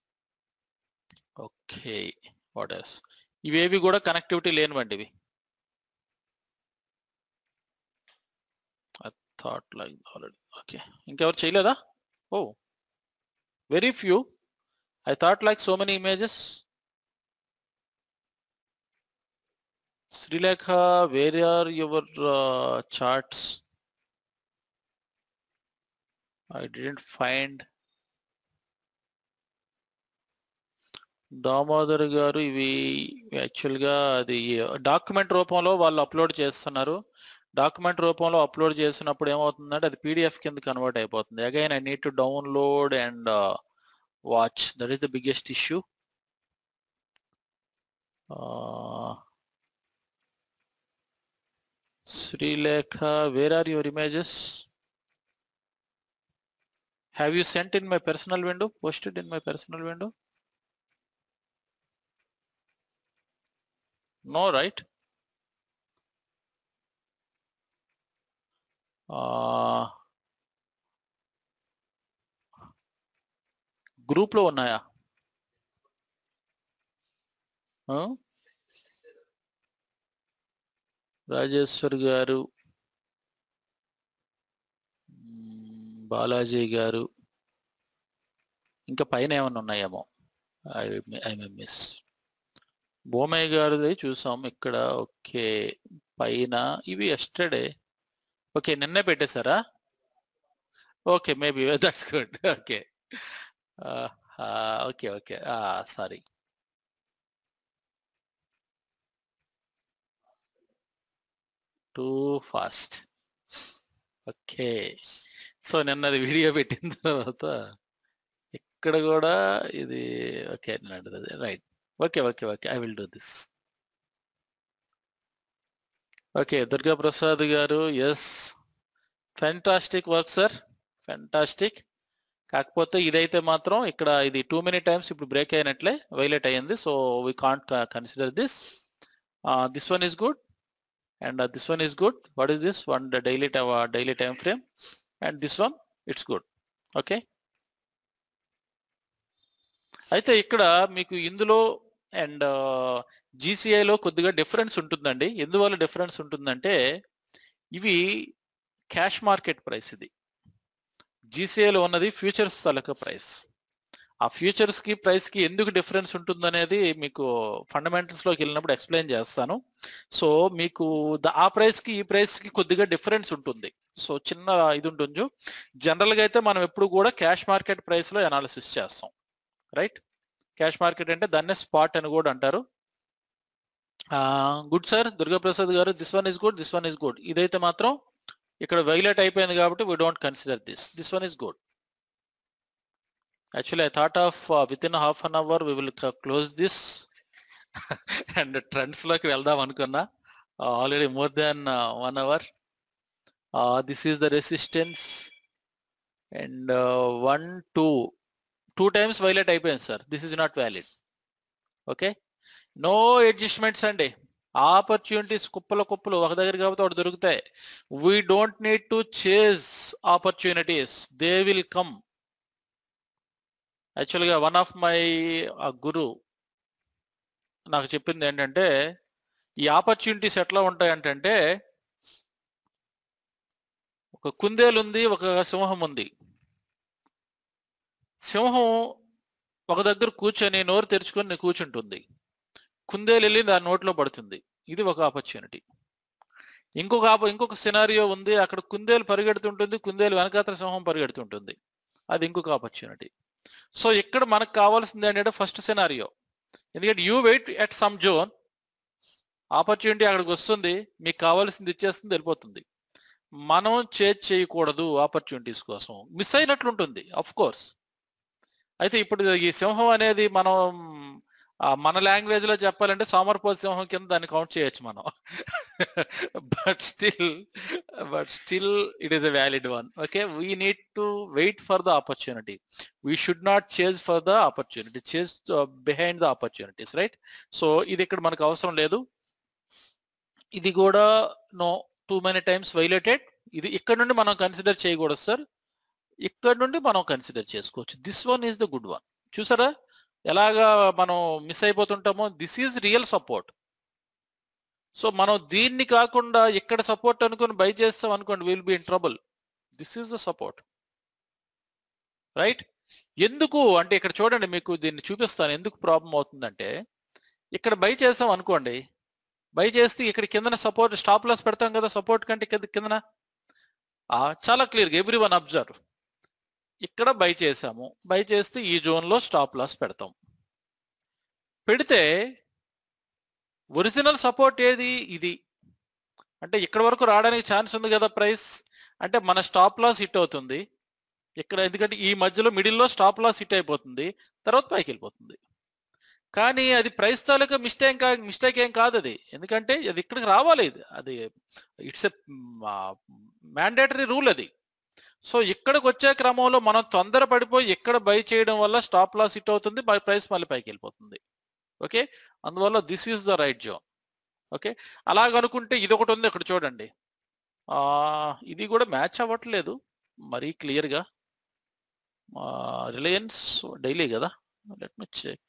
ఓకే వాట్ ఎస్ ఇవేవి కూడా కనెక్టివిటీ లేనివండి ఇవి థాట్ లైక్ ఆల్రెడీ ఓకే ఇంకెవరు చేయలేదా oh very few I thought like so many images Srilekha where are your charts I didn't find Damodar garu ఇవి యాక్చువల్గా అది డాక్యుమెంట్ రూపంలో వాళ్ళు అప్లోడ్ చేస్తున్నారు డాక్యుమెంట్ రూపంలో అప్లోడ్ చేసినప్పుడు ఏమవుతుందంటే అది పీడిఎఫ్ కింద కన్వర్ట్ అయిపోతుంది again I need to download and watch that is the biggest issue Srilekha where are your images have you sent in my personal window posted in my personal window No, right? గ్రూప్లో ఉన్నాయా రాజేశ్వర్ గారు బాలాజీ గారు ఇంకా పైన ఏమైనా ఉన్నాయేమో I I miss Bhumayya గారిది చూసాం ఇక్కడ ఓకే పైన ఇవి ఎస్టర్డే ఓకే నిన్నే పెట్టేశారా okay maybe that's good okay okay okay sorry too fast okay so నిన్నది వీడియో పెట్టిన తర్వాత ఇక్కడ కూడా ఇది ఓకే నడుతుంది right okay okay okay I will do this okay Durga Prasad garu yes fantastic work sir fantastic కాకపోతే ఇదైతే మాత్రం ఇక్కడ ఇది టూ మెనీ టైమ్స్ ఇప్పుడు బ్రేక్ అయినట్లే వైలేట్ అయ్యింది so we can't consider this this one is good and this one is good what is this one daily daily time frame and this one it's good okay అయితే ఇక్కడ మీకు ఇందులో and జీసీఐలో కొద్దిగా difference ఉంటుందండి ఎందువల్ల difference ఉంటుందంటే ఇవి cash market price ఇది జీసీఐలో ఉన్నది ఫ్యూచర్స్ తాలూకా ప్రైస్ ఆ ఫ్యూచర్స్ కి ప్రైస్ కి ఎందుకు డిఫరెన్స్ ఉంటుందనేది మీకు ఫండమెంటల్స్ లోకి వెళ్ళినప్పుడు ఎక్స్ప్లెయిన్ చేస్తాను సో మీకు ఆ ప్రైస్ కి ఈ ప్రైస్ కి కొద్దిగా డిఫరెన్స్ ఉంటుంది సో చిన్న ఇది ఉంటుంది జనరల్ గా అయితే మనం ఎప్పుడు కూడా క్యాష్ మార్కెట్ ప్రైస్ లో అనాలిసిస్ చేస్తాం రైట్ క్యాష్ మార్కెట్ అంటే దాన్నే స్పాట్ అని కూడా అంటారు good sir Durgaprasad garu this one is good this one is good ఇదైతే మాత్రం ఇక్కడ వైలేట్ అయిపోయింది కాబట్టి we don't consider this this one is good actually I thought of within half an hour we will close this and trends లోకి వెళ్దాం అనుకున్నా already more than one hour this is the resistance and one two two times violate అయిపోయింది sir this is not valid okay no adjustments అండి opportunities కుప్పల కుప్పలు ఒక దగ్గర కాబట్టి ఒకటి దొరుకుతాయి we don't need to chase opportunities they will come యాక్చువల్గా వన్ ఆఫ్ మై గురు నాకు చెప్పింది ఏంటంటే ఈ ఆపర్చునిటీస్ ఎట్లా ఉంటాయంటే ఒక కుందేలు ఉంది ఒక సింహం ఉంది సింహం ఒక దగ్గర కూర్చొని నోరు తెరుచుకొని కూర్చుంటుంది కుందేలు వెళ్ళి దాని నోట్లో పడుతుంది ఇది ఒక ఆపర్చునిటీ ఇంకొక ఆప ఇంకొక సినారియో ఉంది అక్కడ కుందేలు పరిగెడుతుంటుంది కుందేలు వెనకాతల సింహం పరిగెడుతుంటుంది అది ఇంకొక ఆపర్చునిటీ సో ఇక్కడ మనకు కావాల్సింది ఏంటంటే ఫస్ట్ సినారియో ఎందుకంటే you wait at some zone opportunity అక్కడికి వస్తుంది మీకు కావాల్సింది ఇచ్చేస్తుంది వెళ్ళిపోతుంది మనం చేజ్ చేయకూడదు ఆపర్చునిటీస్ కోసం మిస్ అయినట్లుంటుంది అఫ్ కోర్స్ అయితే ఇప్పుడు ఈ సింహం అనేది మనం మన లాంగ్వేజ్ లో చెప్పాలంటే సోమర్పోల్ సింహం కింద దాన్ని కౌంట్ చేయొచ్చు మనం but still but still it is a valid one okay we need to wait for the opportunity we should not chase for the opportunity chase behind the opportunities right so ఇది ఇక్కడ మనకు అవసరం లేదు ఇది కూడా no too many times violated ఇది ఇక్కడ నుండి మనం కన్సిడర్ చేయకూడదు సార్ ఇక్కడ నుండి మనం కన్సిడర్ చేసుకోవచ్చు this one is the good one చూసారా ఎలాగా మనం మిస్ అయిపోతుంటామో this is real support so మనం దీన్ని కాకుండా ఇక్కడ సపోర్ట్ అనుకుని బై చేస్తాం అనుకోండి will be in trouble this is the support right ఎందుకు అంటే ఇక్కడ చూడండి మీకు దీన్ని చూపిస్తాను ఎందుకు ప్రాబ్లం అవుతుందంటే ఇక్కడ బై చేసాం అనుకోండి బై చేస్తే ఇక్కడ కిందన సపోర్ట్ స్టాప్ లాస్ పెడతాం కదా సపోర్ట్ కంటే కింద కిందన ఆ, చాలా క్లియర్గా ఎవ్రీ వన్ అబ్జర్వ్ ఇక్కడ బై చేసాము బై చేస్తే ఈ జోన్లో స్టాప్ లాస్ పెడతాం పెడితే ఒరిజినల్ సపోర్ట్ ఏది ఇది అంటే ఇక్కడ వరకు రావడానికి ఛాన్స్ ఉంది కదా ప్రైస్ అంటే మన స్టాప్ లాస్ హిట్ అవుతుంది ఇక్కడ ఎందుకంటే ఈ మధ్యలో మిడిల్లో స్టాప్ లాస్ హిట్ అయిపోతుంది తర్వాత పైకి వెళ్ళిపోతుంది కానీ అది ప్రైస్ తాలూకా మిస్టేక్ కా మిస్టేక్ ఏం కాదు అది ఎందుకంటే అది ఇక్కడికి రావాలి ఇది అది ఇట్స్ ఎ మ్యాండేటరీ రూల్ అది సో ఇక్కడికి వచ్చే క్రమంలో మనం తొందర పడిపోయి ఇక్కడ బై చేయడం వల్ల స్టాప్ లాస్ హిట్ అవుతుంది బై ప్రైస్ మళ్ళీ పైకి వెళ్ళిపోతుంది ఓకే అందువల్ల this is the right zone okay అలాగనుకుంటే ఇది ఒకటి ఉంది ఇక్కడ చూడండి ఆ, ఇది కూడా మ్యాచ్ అవ్వట్లేదు మరీ క్లియర్గా రిలయన్స్ డైలీ కదా let me check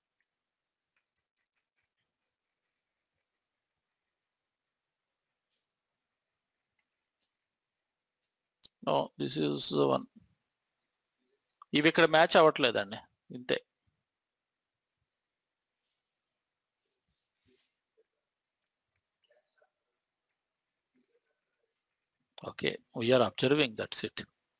no this is one ఇవి ఇక్కడ మ్యాచ్ అవ్వట్లేదండి ఇంతే okay we are observing that's it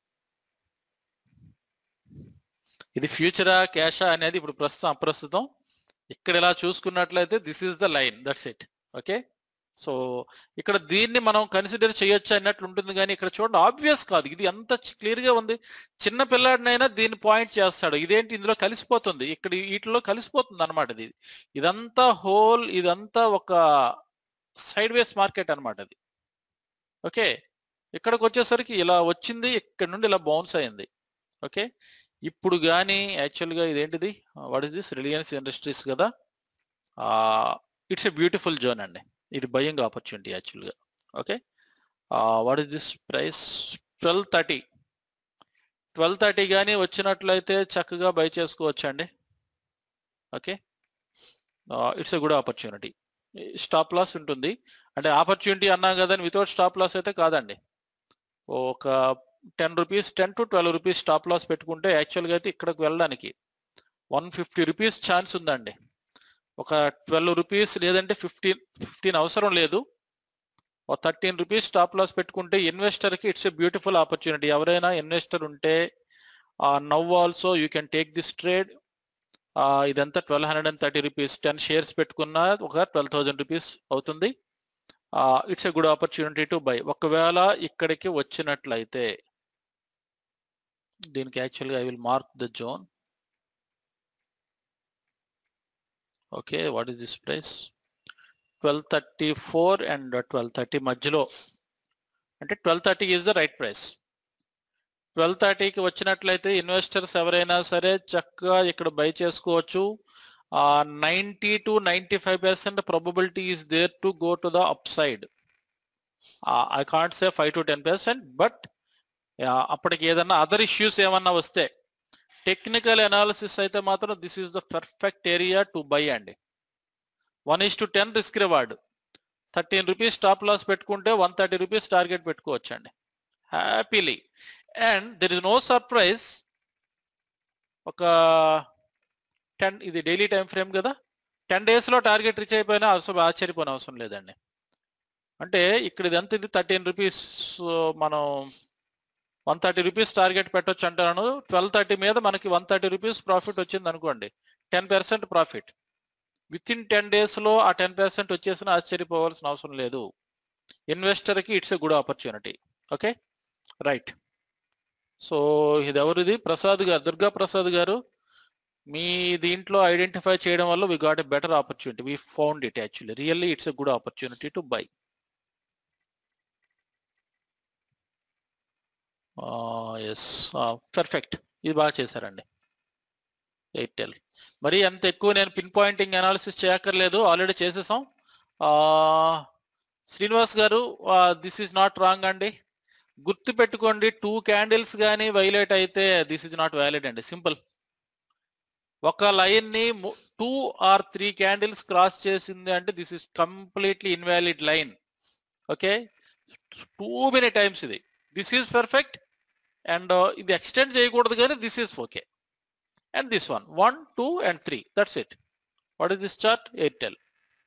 ఇది ఫ్యూచరా క్యాషా అనేది ఇప్పుడు ప్రస్తుతం అప్రస్తుతం ఇక్కడ ఇలా చూసుకున్నట్లయితే this is the line that's it okay so ఇక్కడ దీన్ని మనం కన్సిడర్ చేయొచ్చు అన్నట్లు ఉంటుంది కానీ ఇక్కడ చూడండి ఆబ్వియస్ కాదు ఇది ఎంత క్లియర్ గా ఉంది చిన్న పిల్లాడినైనా దీన్ని పాయింట్ చేస్తాడు ఇదేంటి ఇందులో కలిసిపోతుంది ఇక్కడ వీటిలో కలిసిపోతుంది అనమాట ఇది ఇదంతా హోల్ ఇదంతా ఒక సైడ్ వేస్ మార్కెట్ అనమాట అది ఓకే ఇక్కడికి వచ్చేసరికి ఇలా వచ్చింది ఇక్కడ నుండి ఇలా బౌన్స్ అయింది ఓకే ఇప్పుడు కానీ యాక్చువల్గా ఇదేంటిది what is this Reliance Industries కదా ఇట్స్ ఎ బ్యూటిఫుల్ జోన్ అండి ఇది బయింగ్ ఆపర్చునిటీ యాక్చువల్గా okay what is this price twelve thirty twelve thirty కానీ వచ్చినట్లయితే చక్కగా బై చేసుకోవచ్చు అండి okay it's a good opportunity stop loss ఉంటుంది అంటే ఆపర్చునిటీ అన్నా కదా వితౌట్ స్టాప్ లాస్ అయితే కాదండి ఒక ten rupees ten to twelve rupees stop loss పెట్టుకుంటే యాక్చువల్గా అయితే ఇక్కడికి వెళ్ళడానికి వన్ ఫిఫ్టీ రూపీస్ ఛాన్స్ ఉందండి ఒక ట్వెల్వ్ రూపీస్ లేదంటే ఫిఫ్టీన్ ఫిఫ్టీన్ అవసరం లేదు ఒక థర్టీన్ రూపీస్ స్టాప్ లాస్ పెట్టుకుంటే ఇన్వెస్టర్కి ఇట్స్ ఎ బ్యూటిఫుల్ ఆపర్చునిటీ ఎవరైనా ఇన్వెస్టర్ ఉంటే now also you can take this trade ఇదంతా twelve hundred and thirty rupees ten shares పెట్టుకున్న ఒక ట్వెల్వ్ థౌజండ్ రూపీస్ అవుతుంది it's a good opportunity to buy ఒకవేళ ఇక్కడికి వచ్చినట్లయితే దీనికి యాక్చువల్గా I will mark the zone okay what is this price twelve thirty four and twelve thirty మధ్యలో అంటే twelve thirty is the right price twelve థర్టీకి వచ్చినట్లయితే ఇన్వెస్టర్స్ ఎవరైనా సరే చక్కగా ఇక్కడ బై చేసుకోవచ్చు ninety to ninety five percent probability is there to go to the upside I can't say five to ten percent but అప్పటికి ఏదన్నా other issues ఏమన్నా వస్తే టెక్నికల్ అనాలిసిస్ అయితే మాత్రం this is the perfect area to buy అండి one is to ten risk reward thirteen rupees stop loss పెట్టుకుంటే one thirty rupees target పెట్టుకోవచ్చు అండి happily and there is no surprise ఒక ten ఇది డైలీ టైం ఫ్రేమ్ కదా ten డేస్లో target reach అయిపోయినా అవసరం ఆశ్చర్యపోయిన అవసరం లేదండి అంటే ఇక్కడ ఇది ఎంత ఇది థర్టీన్ రూపీస్ మనం వన్ థర్టీ రూపీస్ టార్గెట్ పెట్టొచ్చు అంటాను ట్వెల్వ్ థర్టీ మీద మనకి వన్ థర్టీ రూపీస్ ప్రాఫిట్ వచ్చింది అనుకోండి ten percent profit within ten డేస్లో ఆ టెన్ పర్సెంట్ వచ్చేసిన ఆశ్చర్యపోవాల్సిన అవసరం లేదు ఇన్వెస్టర్కి it's a good opportunity okay right so ఇది ఎవరిది ప్రసాద్ గారు దుర్గా ప్రసాద్ గారు మీ దీంట్లో ఐడెంటిఫై చేయడం వల్ల we got a better opportunity we found it actually really it's a good opportunity to buy yes perfect ఇది బాగా చేశారండి ఎయిర్టెల్ మరి అంత ఎక్కువ నేను పిన్ పాయింటింగ్ అనాలిసిస్ చేయక్కర్లేదు ఆల్రెడీ చేసేసాం శ్రీనివాస్ గారు దిస్ ఈజ్ నాట్ రాంగ్ అండి గుర్తు పెట్టుకోండి టూ క్యాండిల్స్ కానీ వైలేట్ అయితే దిస్ ఇస్ నాట్ వ్యాలిడ్ అండి సింపుల్ ఒక లైన్ ని two or three candles cross చేసింది అంటే this is completely invalid line okay too many times ఇది దిస్ ఈజ్ పర్ఫెక్ట్ అండ్ ఇది ఎక్స్టెండ్ చేయకూడదు కానీ this is okay and this one one two and three that's it what is this chart Airtel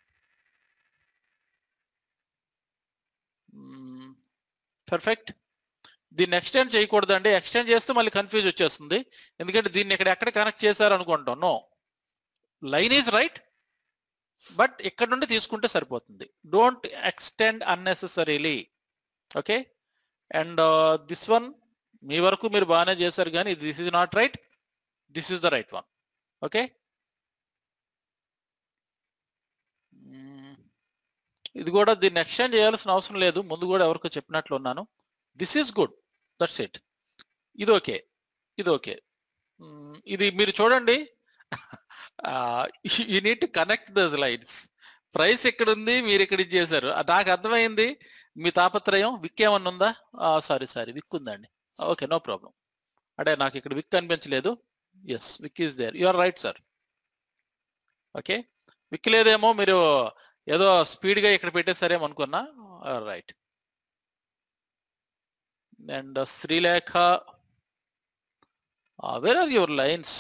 perfect దీన్ని extend చేయకూడదండి extend చేస్తే మళ్ళీ confuse వచ్చేస్తుంది ఎందుకంటే దీన్ని ఇక్కడ ఎక్కడ కనెక్ట్ చేశారు అనుకుంటాం no line is right but ఇక్కడ నుండి తీసుకుంటే సరిపోతుంది don't extend unnecessarily okay and this one మీ వరకు మీరు బాగానే చేశారు కానీ this is not right this is the right one okay ఇది కూడా దీన్ని ఎక్స్చేంజ్ చేయాల్సిన అవసరం లేదు ముందు కూడా ఎవరికో చెప్పినట్లు ఉన్నాను this is good that's it ఇది ఓకే ఇది ఓకే ఇది మీరు చూడండి you need to connect these lines price ఎక్కడ ఉంది మీరు ఇక్కడ ఇచ్చేసారు నాకు అర్థమైంది మీ తాపత్రయం విక్ ఏమన్నా ఉందా సారీ సారీ విక్ ఉందండి ఓకే నో ప్రాబ్లం అంటే నాకు ఇక్కడ విక్ కనిపించలేదు yes wick is there you are right sir okay wick లేదేమో మీరు ఏదో స్పీడ్గా ఇక్కడ పెట్టేసారేమో అనుకున్నా right and Sreelekha where are your lines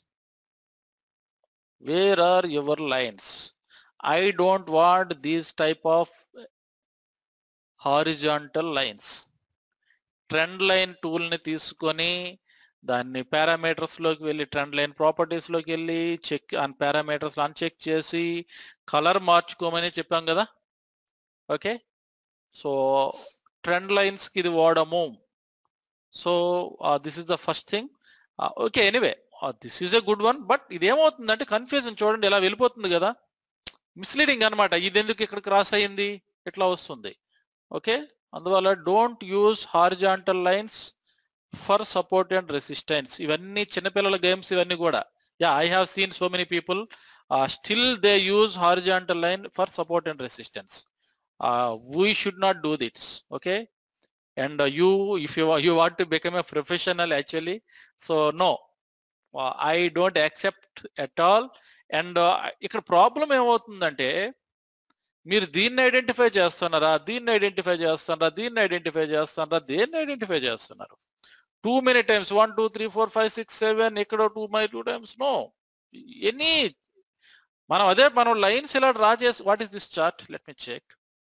where are your lines I don't want these type of horizontal lines trend line టూల్ని తీసుకొని దాన్ని పారామీటర్స్ లోకి వెళ్ళి ట్రెండ్ లైన్ ప్రాపర్టీస్ లోకి వెళ్ళి చెక్ ఆన్ పారామీటర్స్ అన్చెక్ చేసి కలర్ మార్చుకోమని చెప్పాం కదా ఓకే సో ట్రెండ్ లైన్స్ కి ఇది వాడము so this is the first thing okay anyway this is a good one but ఇదేమవుతుందంటే కన్ఫ్యూజన్ చూడండి ఇలా వెళ్ళిపోతుంది కదా మిస్లీడింగ్ అనమాట ఇది ఎందుకు ఇక్కడ క్రాస్ అయ్యింది ఇట్లా వస్తుంది ఓకే అందువల్ల don't use horizontal lines for support and resistance ఇవన్నీ చిన్నపిల్లల గేమ్స్ ఇవన్నీ కూడా yeah I have seen so many people still they use horizontal line for support and resistance we should not do this okay and you if you you want to become a professional actually so no I don't accept at all and ఇక్కడ problem ఏమవుతుందంటే మీరు దీన్ని identify చేస్తున్నారా దీన్ని identify చేస్తున్నారా దీన్ని identify చేస్తున్నారా దేన్ని ఐడెంటిఫై చేస్తున్నారు too many times one two three four five six seven ఇక్కడ two my two times no any మనం అదే మనం లైన్స్ ఇలా డ్రా చేసి what is this chart let me check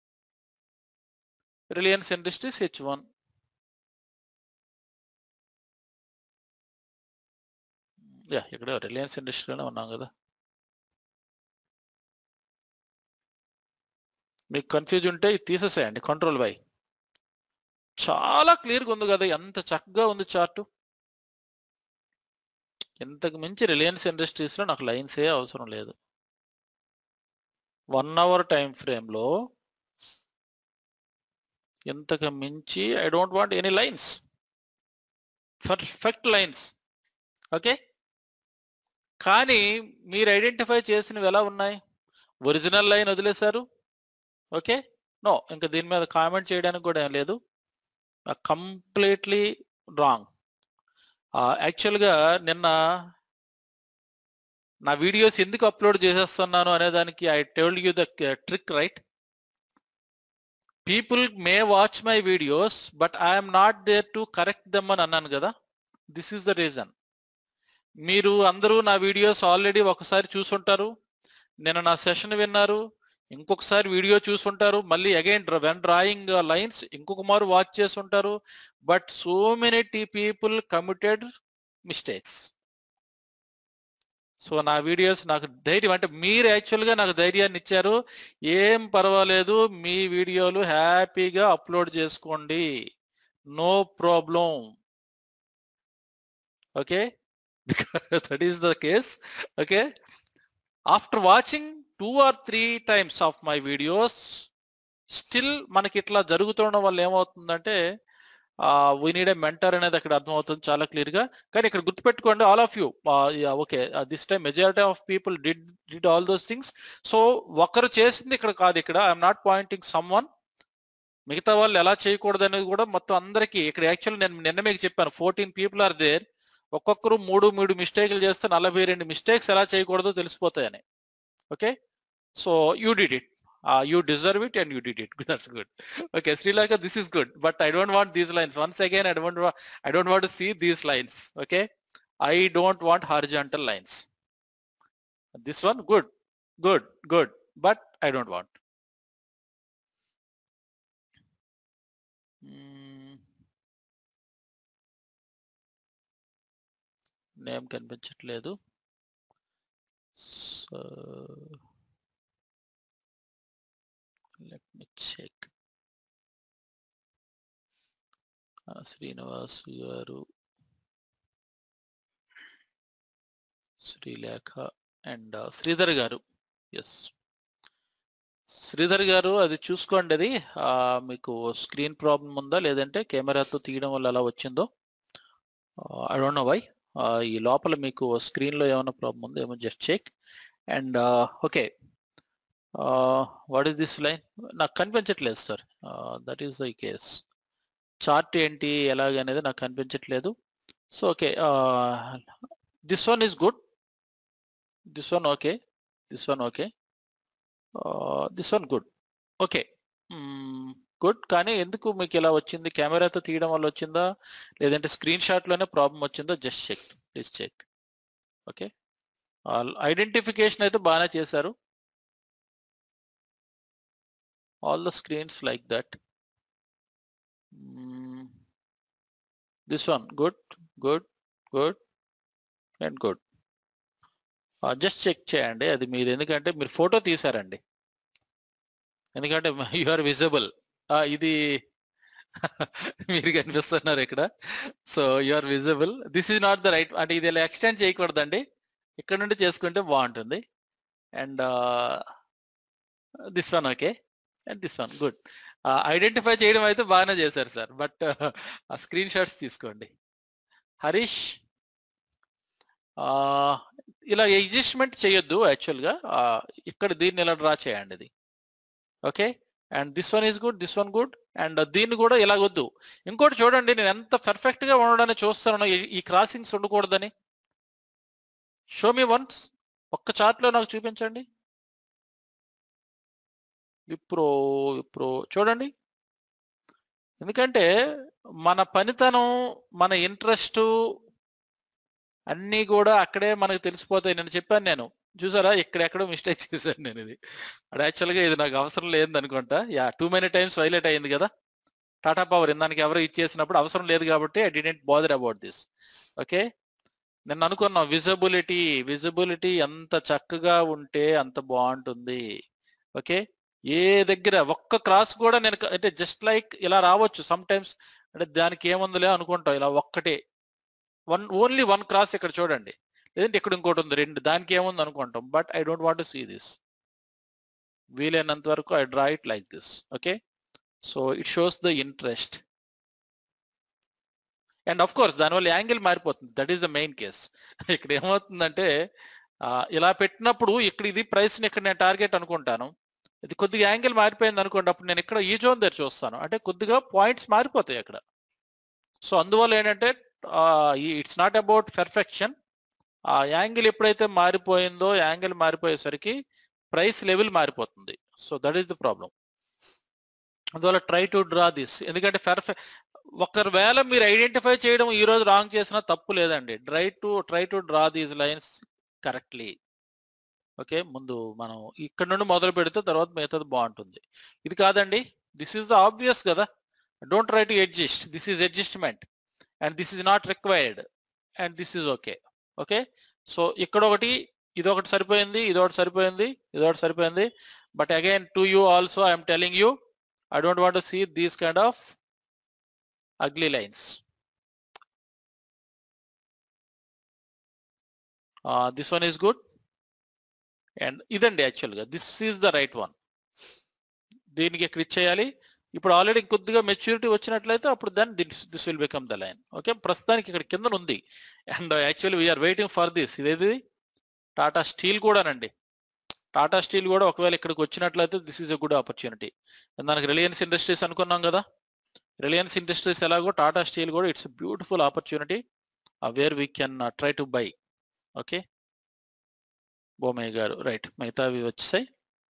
Reliance industries H one yeah ఇక్కడ రిలయన్స్ ఇండస్ట్రీలోనే ఉన్నాం కదా మీకు కన్ఫ్యూజ్ ఉంటే ఇది తీసేసేయండి కంట్రోల్ బై చాలా క్లియర్గా ఉంది కదా ఎంత చక్కగా ఉంది చార్టు ఇంతకు మించి రిలయన్స్ ఇండస్ట్రీస్లో నాకు లైన్సే అవసరం లేదు వన్ అవర్ టైం ఫ్రేమ్లో ఇంతకు మించి I don't want any lines perfect lines okay కానీ మీరు ఐడెంటిఫై చేసినవి ఎలా ఉన్నాయి ఒరిజినల్ లైన్ వదిలేశారు ఓకే నో ఇంకా దీని మీద కామెంట్ చేయడానికి కూడా ఏం లేదు కంప్లీట్లీ రాంగ్ యాక్చువల్గా నిన్న నా వీడియోస్ ఎందుకు అప్లోడ్ చేసేస్తున్నాను అనే దానికి I told you the trick right people may watch my videos but I'm not there to correct them అని అన్నాను కదా దిస్ ఈస్ ద రీజన్ మీరు అందరూ నా వీడియోస్ ఆల్రెడీ ఒకసారి చూసుంటారు నేను నా సెషన్ విన్నారు ఇంకొకసారి వీడియో చూసుంటారు మళ్ళీ అగైన్ వెన్ డ్రాయింగ్ లైన్స్ ఇంకొక మారు వాచ్ చేసి ఉంటారు బట్ సో మెనీ టీ పీపుల్ కమిటెడ్ మిస్టేక్స్ సో నా వీడియోస్ నాకు ధైర్యం అంటే మీరు యాక్చువల్గా నాకు ధైర్యాన్ని ఇచ్చారు ఏం పర్వాలేదు మీ వీడియోలు హ్యాపీగా అప్లోడ్ చేసుకోండి no problem okay that is the case okay after watching two or three times of my videos still మనకి ఇట్లా జరుగుతుండడం వల్ల ఏమవుతుందంటే వీ నీడ్ ఏ మెంటర్ అనేది అక్కడ అర్థమవుతుంది చాలా క్లియర్ గా కానీ ఇక్కడ గుర్తుపెట్టుకోండి all of you okay this time majority of people did did all those things so ఒకరు చేసింది ఇక్కడ కాదు ఇక్కడ I'm not pointing someone మిగతా వాళ్ళు ఎలా చేయకూడదు అనేది కూడా మొత్తం అందరికీ ఇక్కడ యాక్చువల్ నేను నిన్న మీకు చెప్పాను ఫోర్టీన్ పీపుల్ ఆర్ దేర్ ఒక్కొక్కరు మూడు మూడు మిస్టేక్లు చేస్తే నలభై రెండు మిస్టేక్స్ ఎలా చేయకూడదో తెలిసిపోతాయని okay so you did it you deserve it and you did it that's good okay Sri Lanka this is good but I don't want these lines once again I don't I don't want see these lines okay I don't want horizontal lines this one good good good but I don't want name కనిపించట్లేదు so let me check Srinivas garu Sreelekha and Sridhar గారు yes Sridhar గారు అది చూసుకోండి అది ఆ, మీకు screen problem ఉందా లేదంటే కెమెరాతో తీయడం వల్ల ఎలా వచ్చిందో ఐ డోంట్ నో వై ఈ లోపల మీకు స్క్రీన్లో ఏమైనా ప్రాబ్లం ఉందో ఏమో just check and okay what is this line నాకు కనిపించట్లేదు sir that is the case chart ఏంటి ఎలాగనేది నాకు కనిపించట్లేదు so okay this one is good this one okay this one okay this one good okay good కానీ ఎందుకు మీకు ఇలా వచ్చింది కెమెరాతో తీయడం వల్ల వచ్చిందా లేదంటే స్క్రీన్ షాట్లోనే ప్రాబ్లం వచ్చిందో just check please check okay identification అయితే బాగానే చేశారు all the screens like that this one good good good and good just check చేయండి అది మీరు ఎందుకంటే మీరు ఫోటో తీసారండి ఎందుకంటే యు ఆర్ విజిబుల్ ఇది మీరు కనిపిస్తున్నారు ఇక్కడ so you are visible this is not the right అంటే ఇది ఇలా ఎక్స్టెండ్ చేయకూడదండి ఇక్కడ నుండి చేసుకుంటే బాగుంటుంది and this one okay and this one good identify చేయడం అయితే బాగానే చేశారు సార్ బట్ ఆ స్క్రీన్ షాట్స్ తీసుకోండి హరీష్ ఇలా అడ్జస్ట్మెంట్ చేయొద్దు యాక్చువల్గా ఇక్కడ దీన్ని ఇలా డ్రా చేయండి ఇది okay and this one is good this one good and దీన్ని కూడా ఇలాగొద్దు ఇంకోటి చూడండి నేను ఎంత పర్ఫెక్ట్ గా ఉండడానికి చూస్తాను ఈ క్రాసింగ్స్ ఉండకూడదని షో మీ వన్స్ ఒక్క చార్ట్ లో నాకు చూపించండి ఇప్పుడు ఇప్పుడు చూడండి ఎందుకంటే మన పనితనం మన ఇంట్రెస్ట్ అన్నీ కూడా అక్కడే మనకు తెలిసిపోతాయి నేను చెప్పాను నేను చూసారా ఇక్కడెక్కడో మిస్టేక్ చేశాను నేను ఇది అది యాక్చువల్గా ఇది నాకు అవసరం లేదు అనుకుంటా yeah too many times violate అయింది కదా టాటా పవర్ ఇందానికి ఎవరు ఇచ్చేసినప్పుడు అవసరం లేదు కాబట్టి I didn't bother about this okay నేను అనుకున్నాం విజిబిలిటీ విజిబిలిటీ ఎంత చక్కగా ఉంటే అంత బాగుంటుంది ఓకే ఏ దగ్గర ఒక్క క్రాస్ కూడా నేను అంటే జస్ట్ లైక్ ఇలా రావచ్చు సమ్ టైమ్స్ అంటే దానికి ఏముందిలే అనుకుంటాం ఇలా ఒక్కటే వన్ ఓన్లీ వన్ క్రాస్ ఇక్కడ చూడండి లేదంటే ఇక్కడ ఇంకోటి ఉంది రెండు దానికి ఏముంది అనుకుంటాం but I don't want see this వీలైనంత వరకు I draw it like this okay so it shows the interest and of course దానివల్ల యాంగిల్ మారిపోతుంది that is the main case ఇక్కడ ఏమవుతుందంటే ఇలా పెట్టినప్పుడు ఇక్కడ ఇది ప్రైస్ని ఇక్కడ నేను టార్గెట్ అనుకుంటాను ఇది కొద్దిగా యాంగిల్ మారిపోయింది అనుకోండి అప్పుడు నేను ఇక్కడ ఈ జోన్ దగ్గర చూస్తాను అంటే కొద్దిగా పాయింట్స్ మారిపోతాయి అక్కడ సో అందువల్ల ఏంటంటే ఇట్స్ నాట్ అబౌట్ పెర్ఫెక్షన్ ఆ యాంగిల్ ఎప్పుడైతే మారిపోయిందో యాంగిల్ మారిపోయేసరికి ప్రైస్ లెవెల్ మారిపోతుంది so that is the problem అందువల్ల ట్రై టు డ్రా దిస్ ఎందుకంటే పెర్ఫెక్ట్ ఒకవేళ మీరు ఐడెంటిఫై చేయడం ఈ రోజు రాంగ్ చేసినా తప్పు లేదండి try to try to draw these lines correctly okay ముందు మనం ఇక్కడ నుండి మొదలు పెడితే తర్వాత మిగతాది బాగుంటుంది ఇది కాదండి దిస్ ఈస్ ద ఆబ్వియస్ కదా don't try to adjust this is adjustment and this is not required and this is okay okay so ఇక్కడ ఒకటి ఇది ఒకటి సరిపోయింది ఇది ఒకటి సరిపోయింది ఇది ఒకటి సరిపోయింది but again to you also I'm telling you I don't want see these kind of ugly lines. Uh, this one is good. And ఇదండి యాక్చువల్గా this is the right one దీనికి క్లిక్ చేయాలి ఇప్పుడు ఆల్రెడీ కొద్దిగా మెచ్యూరిటీ వచ్చినట్లయితే అప్పుడు then this this will become the line okay ప్రస్తుతానికి ఇక్కడ కింద ఉంది and actually we are waiting for this ఇదేది టాటా స్టీల్ కూడానండి టాటా స్టీల్ కూడా ఒకవేళ ఇక్కడికి వచ్చినట్లయితే this is a good opportunity దానికి రిలయన్స్ ఇండస్ట్రీస్ అనుకున్నాం కదా రిలయన్స్ ఇండస్ట్రీస్ ఎలాగో టాటా స్టీల్ కూడా it's beautiful opportunity where we can try to buy okay Bommayya garu right మిగతావి వచ్చాయి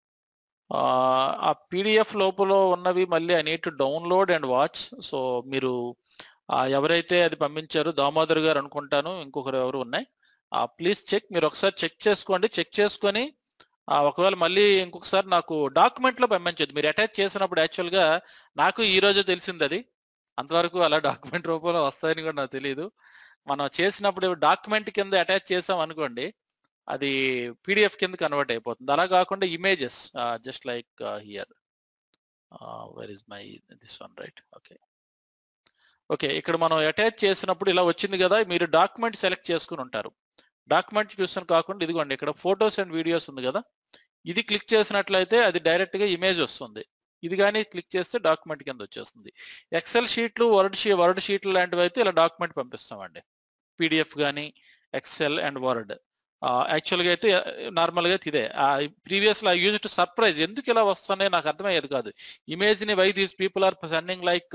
ఆ పీడిఎఫ్ లోపల ఉన్నవి మళ్ళీ I need to download and watch so మీరు ఆ, ఎవరైతే అది పంపించారో దామోదర్ గారు అనుకుంటాను ఇంకొకరు ఎవరు ఉన్నాయి ప్లీజ్ చెక్ మీరు ఒకసారి చెక్ చేసుకోండి చెక్ చేసుకొని ఆ, ఒకవేళ మళ్ళీ ఇంకొకసారి నాకు డాక్యుమెంట్ లో పంపించదు మీరు అటాచ్ చేసినప్పుడు యాక్చువల్ గా నాకు ఈ రోజే తెలిసింది అది అంతవరకు అలా డాక్యుమెంట్ రూపంలో వస్తాయని కూడా నాకు తెలియదు మనం చేసినప్పుడు డాక్యుమెంట్ కింద అటాచ్ చేసాం అనుకోండి అది పీడిఎఫ్ కింద కన్వర్ట్ అయిపోతుంది అలా కాకుండా images just like here where is my this one right okay okay ఇక్కడ మనం అటాచ్ చేసినప్పుడు ఇలా వచ్చింది కదా మీరు డాక్యుమెంట్ సెలెక్ట్ చేసుకుని ఉంటారు డాక్యుమెంట్ చూసిన కాకుండా ఇదిగోండి ఇక్కడ ఫొటోస్ అండ్ వీడియోస్ ఉంది కదా ఇది క్లిక్ చేసినట్లయితే అది డైరెక్ట్ గా ఇమేజ్ వస్తుంది ఇది కానీ క్లిక్ చేస్తే డాక్యుమెంట్ కింద వచ్చేస్తుంది ఎక్సెల్ షీట్లు వర్డ్ షీ వర్డ్ షీట్లు లాంటివి అయితే ఇలా డాక్యుమెంట్ పంపిస్తామండి పీడిఎఫ్ కానీ ఎక్సెల్ అండ్ వర్డ్ యాక్చువల్గా అయితే నార్మల్గా అయితే ఇదే ప్రీవియస్లో ఐ యూజ్ టు సర్ప్రైజ్ ఎందుకు ఇలా వస్తున్నాయి నాకు అర్థమయ్యేది కాదు ఇమేజ్ ని why these people are sending like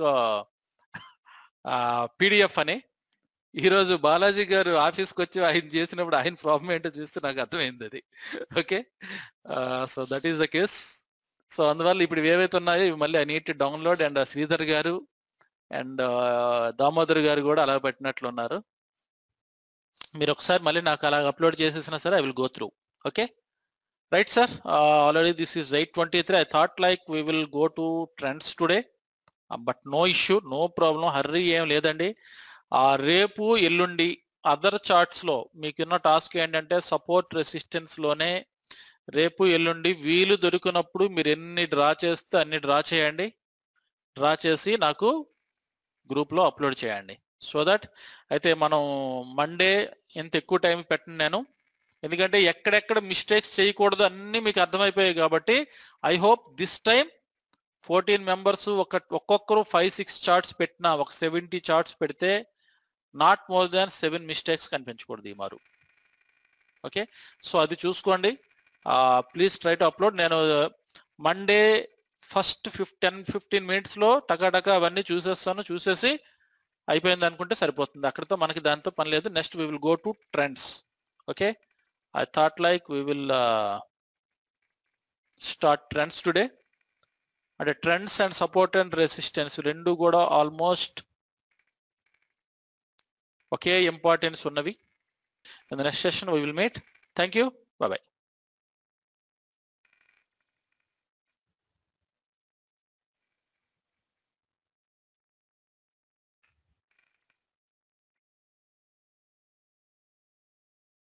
PDF అని ఈరోజు బాలాజీ గారు ఆఫీస్కి వచ్చి ఆయన చేసినప్పుడు ఆయన ప్రాబ్లం ఏంటో చూస్తే నాకు అర్థమైంది అది okay so that is the case so అందువల్ల ఇప్పుడు ఏవైతే ఉన్నాయో ఇవి మళ్ళీ I need download and Sridhar garu and Damodar గారు కూడా అలా పెట్టినట్లు ఉన్నారు మీరు ఒకసారి మళ్ళీ నాకు అలా అప్లోడ్ చేసేసినా సరే I will go through okay right sir already this is eight twenty three I thought like we will go to trends today but no issue no problem hurry ఏం లేదండి ఆ రేపు ఎల్లుండి అదర్ చార్ట్స్ లో మీకున్న task ఏంటంటే support resistance లోనే రేపు ఎల్లుండి వీలు దొరికినప్పుడు మీరు ఎన్ని డ్రా చేస్తే అన్ని డ్రా చేయండి డ్రా చేసి నాకు గ్రూప్ లో అప్లోడ్ చేయండి సో దట్ అయితే మనం మండే ఎంత ఎక్కువ టైం పెట్టను నేను ఎందుకంటే ఎక్కడెక్కడ మిస్టేక్స్ చేయకూడదు అన్ని మీకు అర్థమైపోయాయి కాబట్టి I hope this time fourteen members ఒక ఒక్కొక్కరు ఫైవ్ సిక్స్ చార్ట్స్ పెట్టినా ఒక సెవెంటీ చార్ట్స్ పెడితే not more than seven mistakes కనిపించకూడదు ఈ మారు ఓకే సో అది చూసుకోండి ప్లీజ్ ట్రై టు అప్లోడ్ నేను Monday first five ten fifteen మినిట్స్లో టకాటకా అవన్నీ చూసేస్తాను చూసేసి అయిపోయింది అనుకుంటే సరిపోతుంది అక్కడితో మనకి దాంతో పని లేదు next we will go to trends okay I thought like we will start trends today అంటే trends and support and resistance రెండు కూడా ఆల్మోస్ట్ ఒకే ఇంపార్టెన్స్ ఉన్నవి next session we will meet thank you bye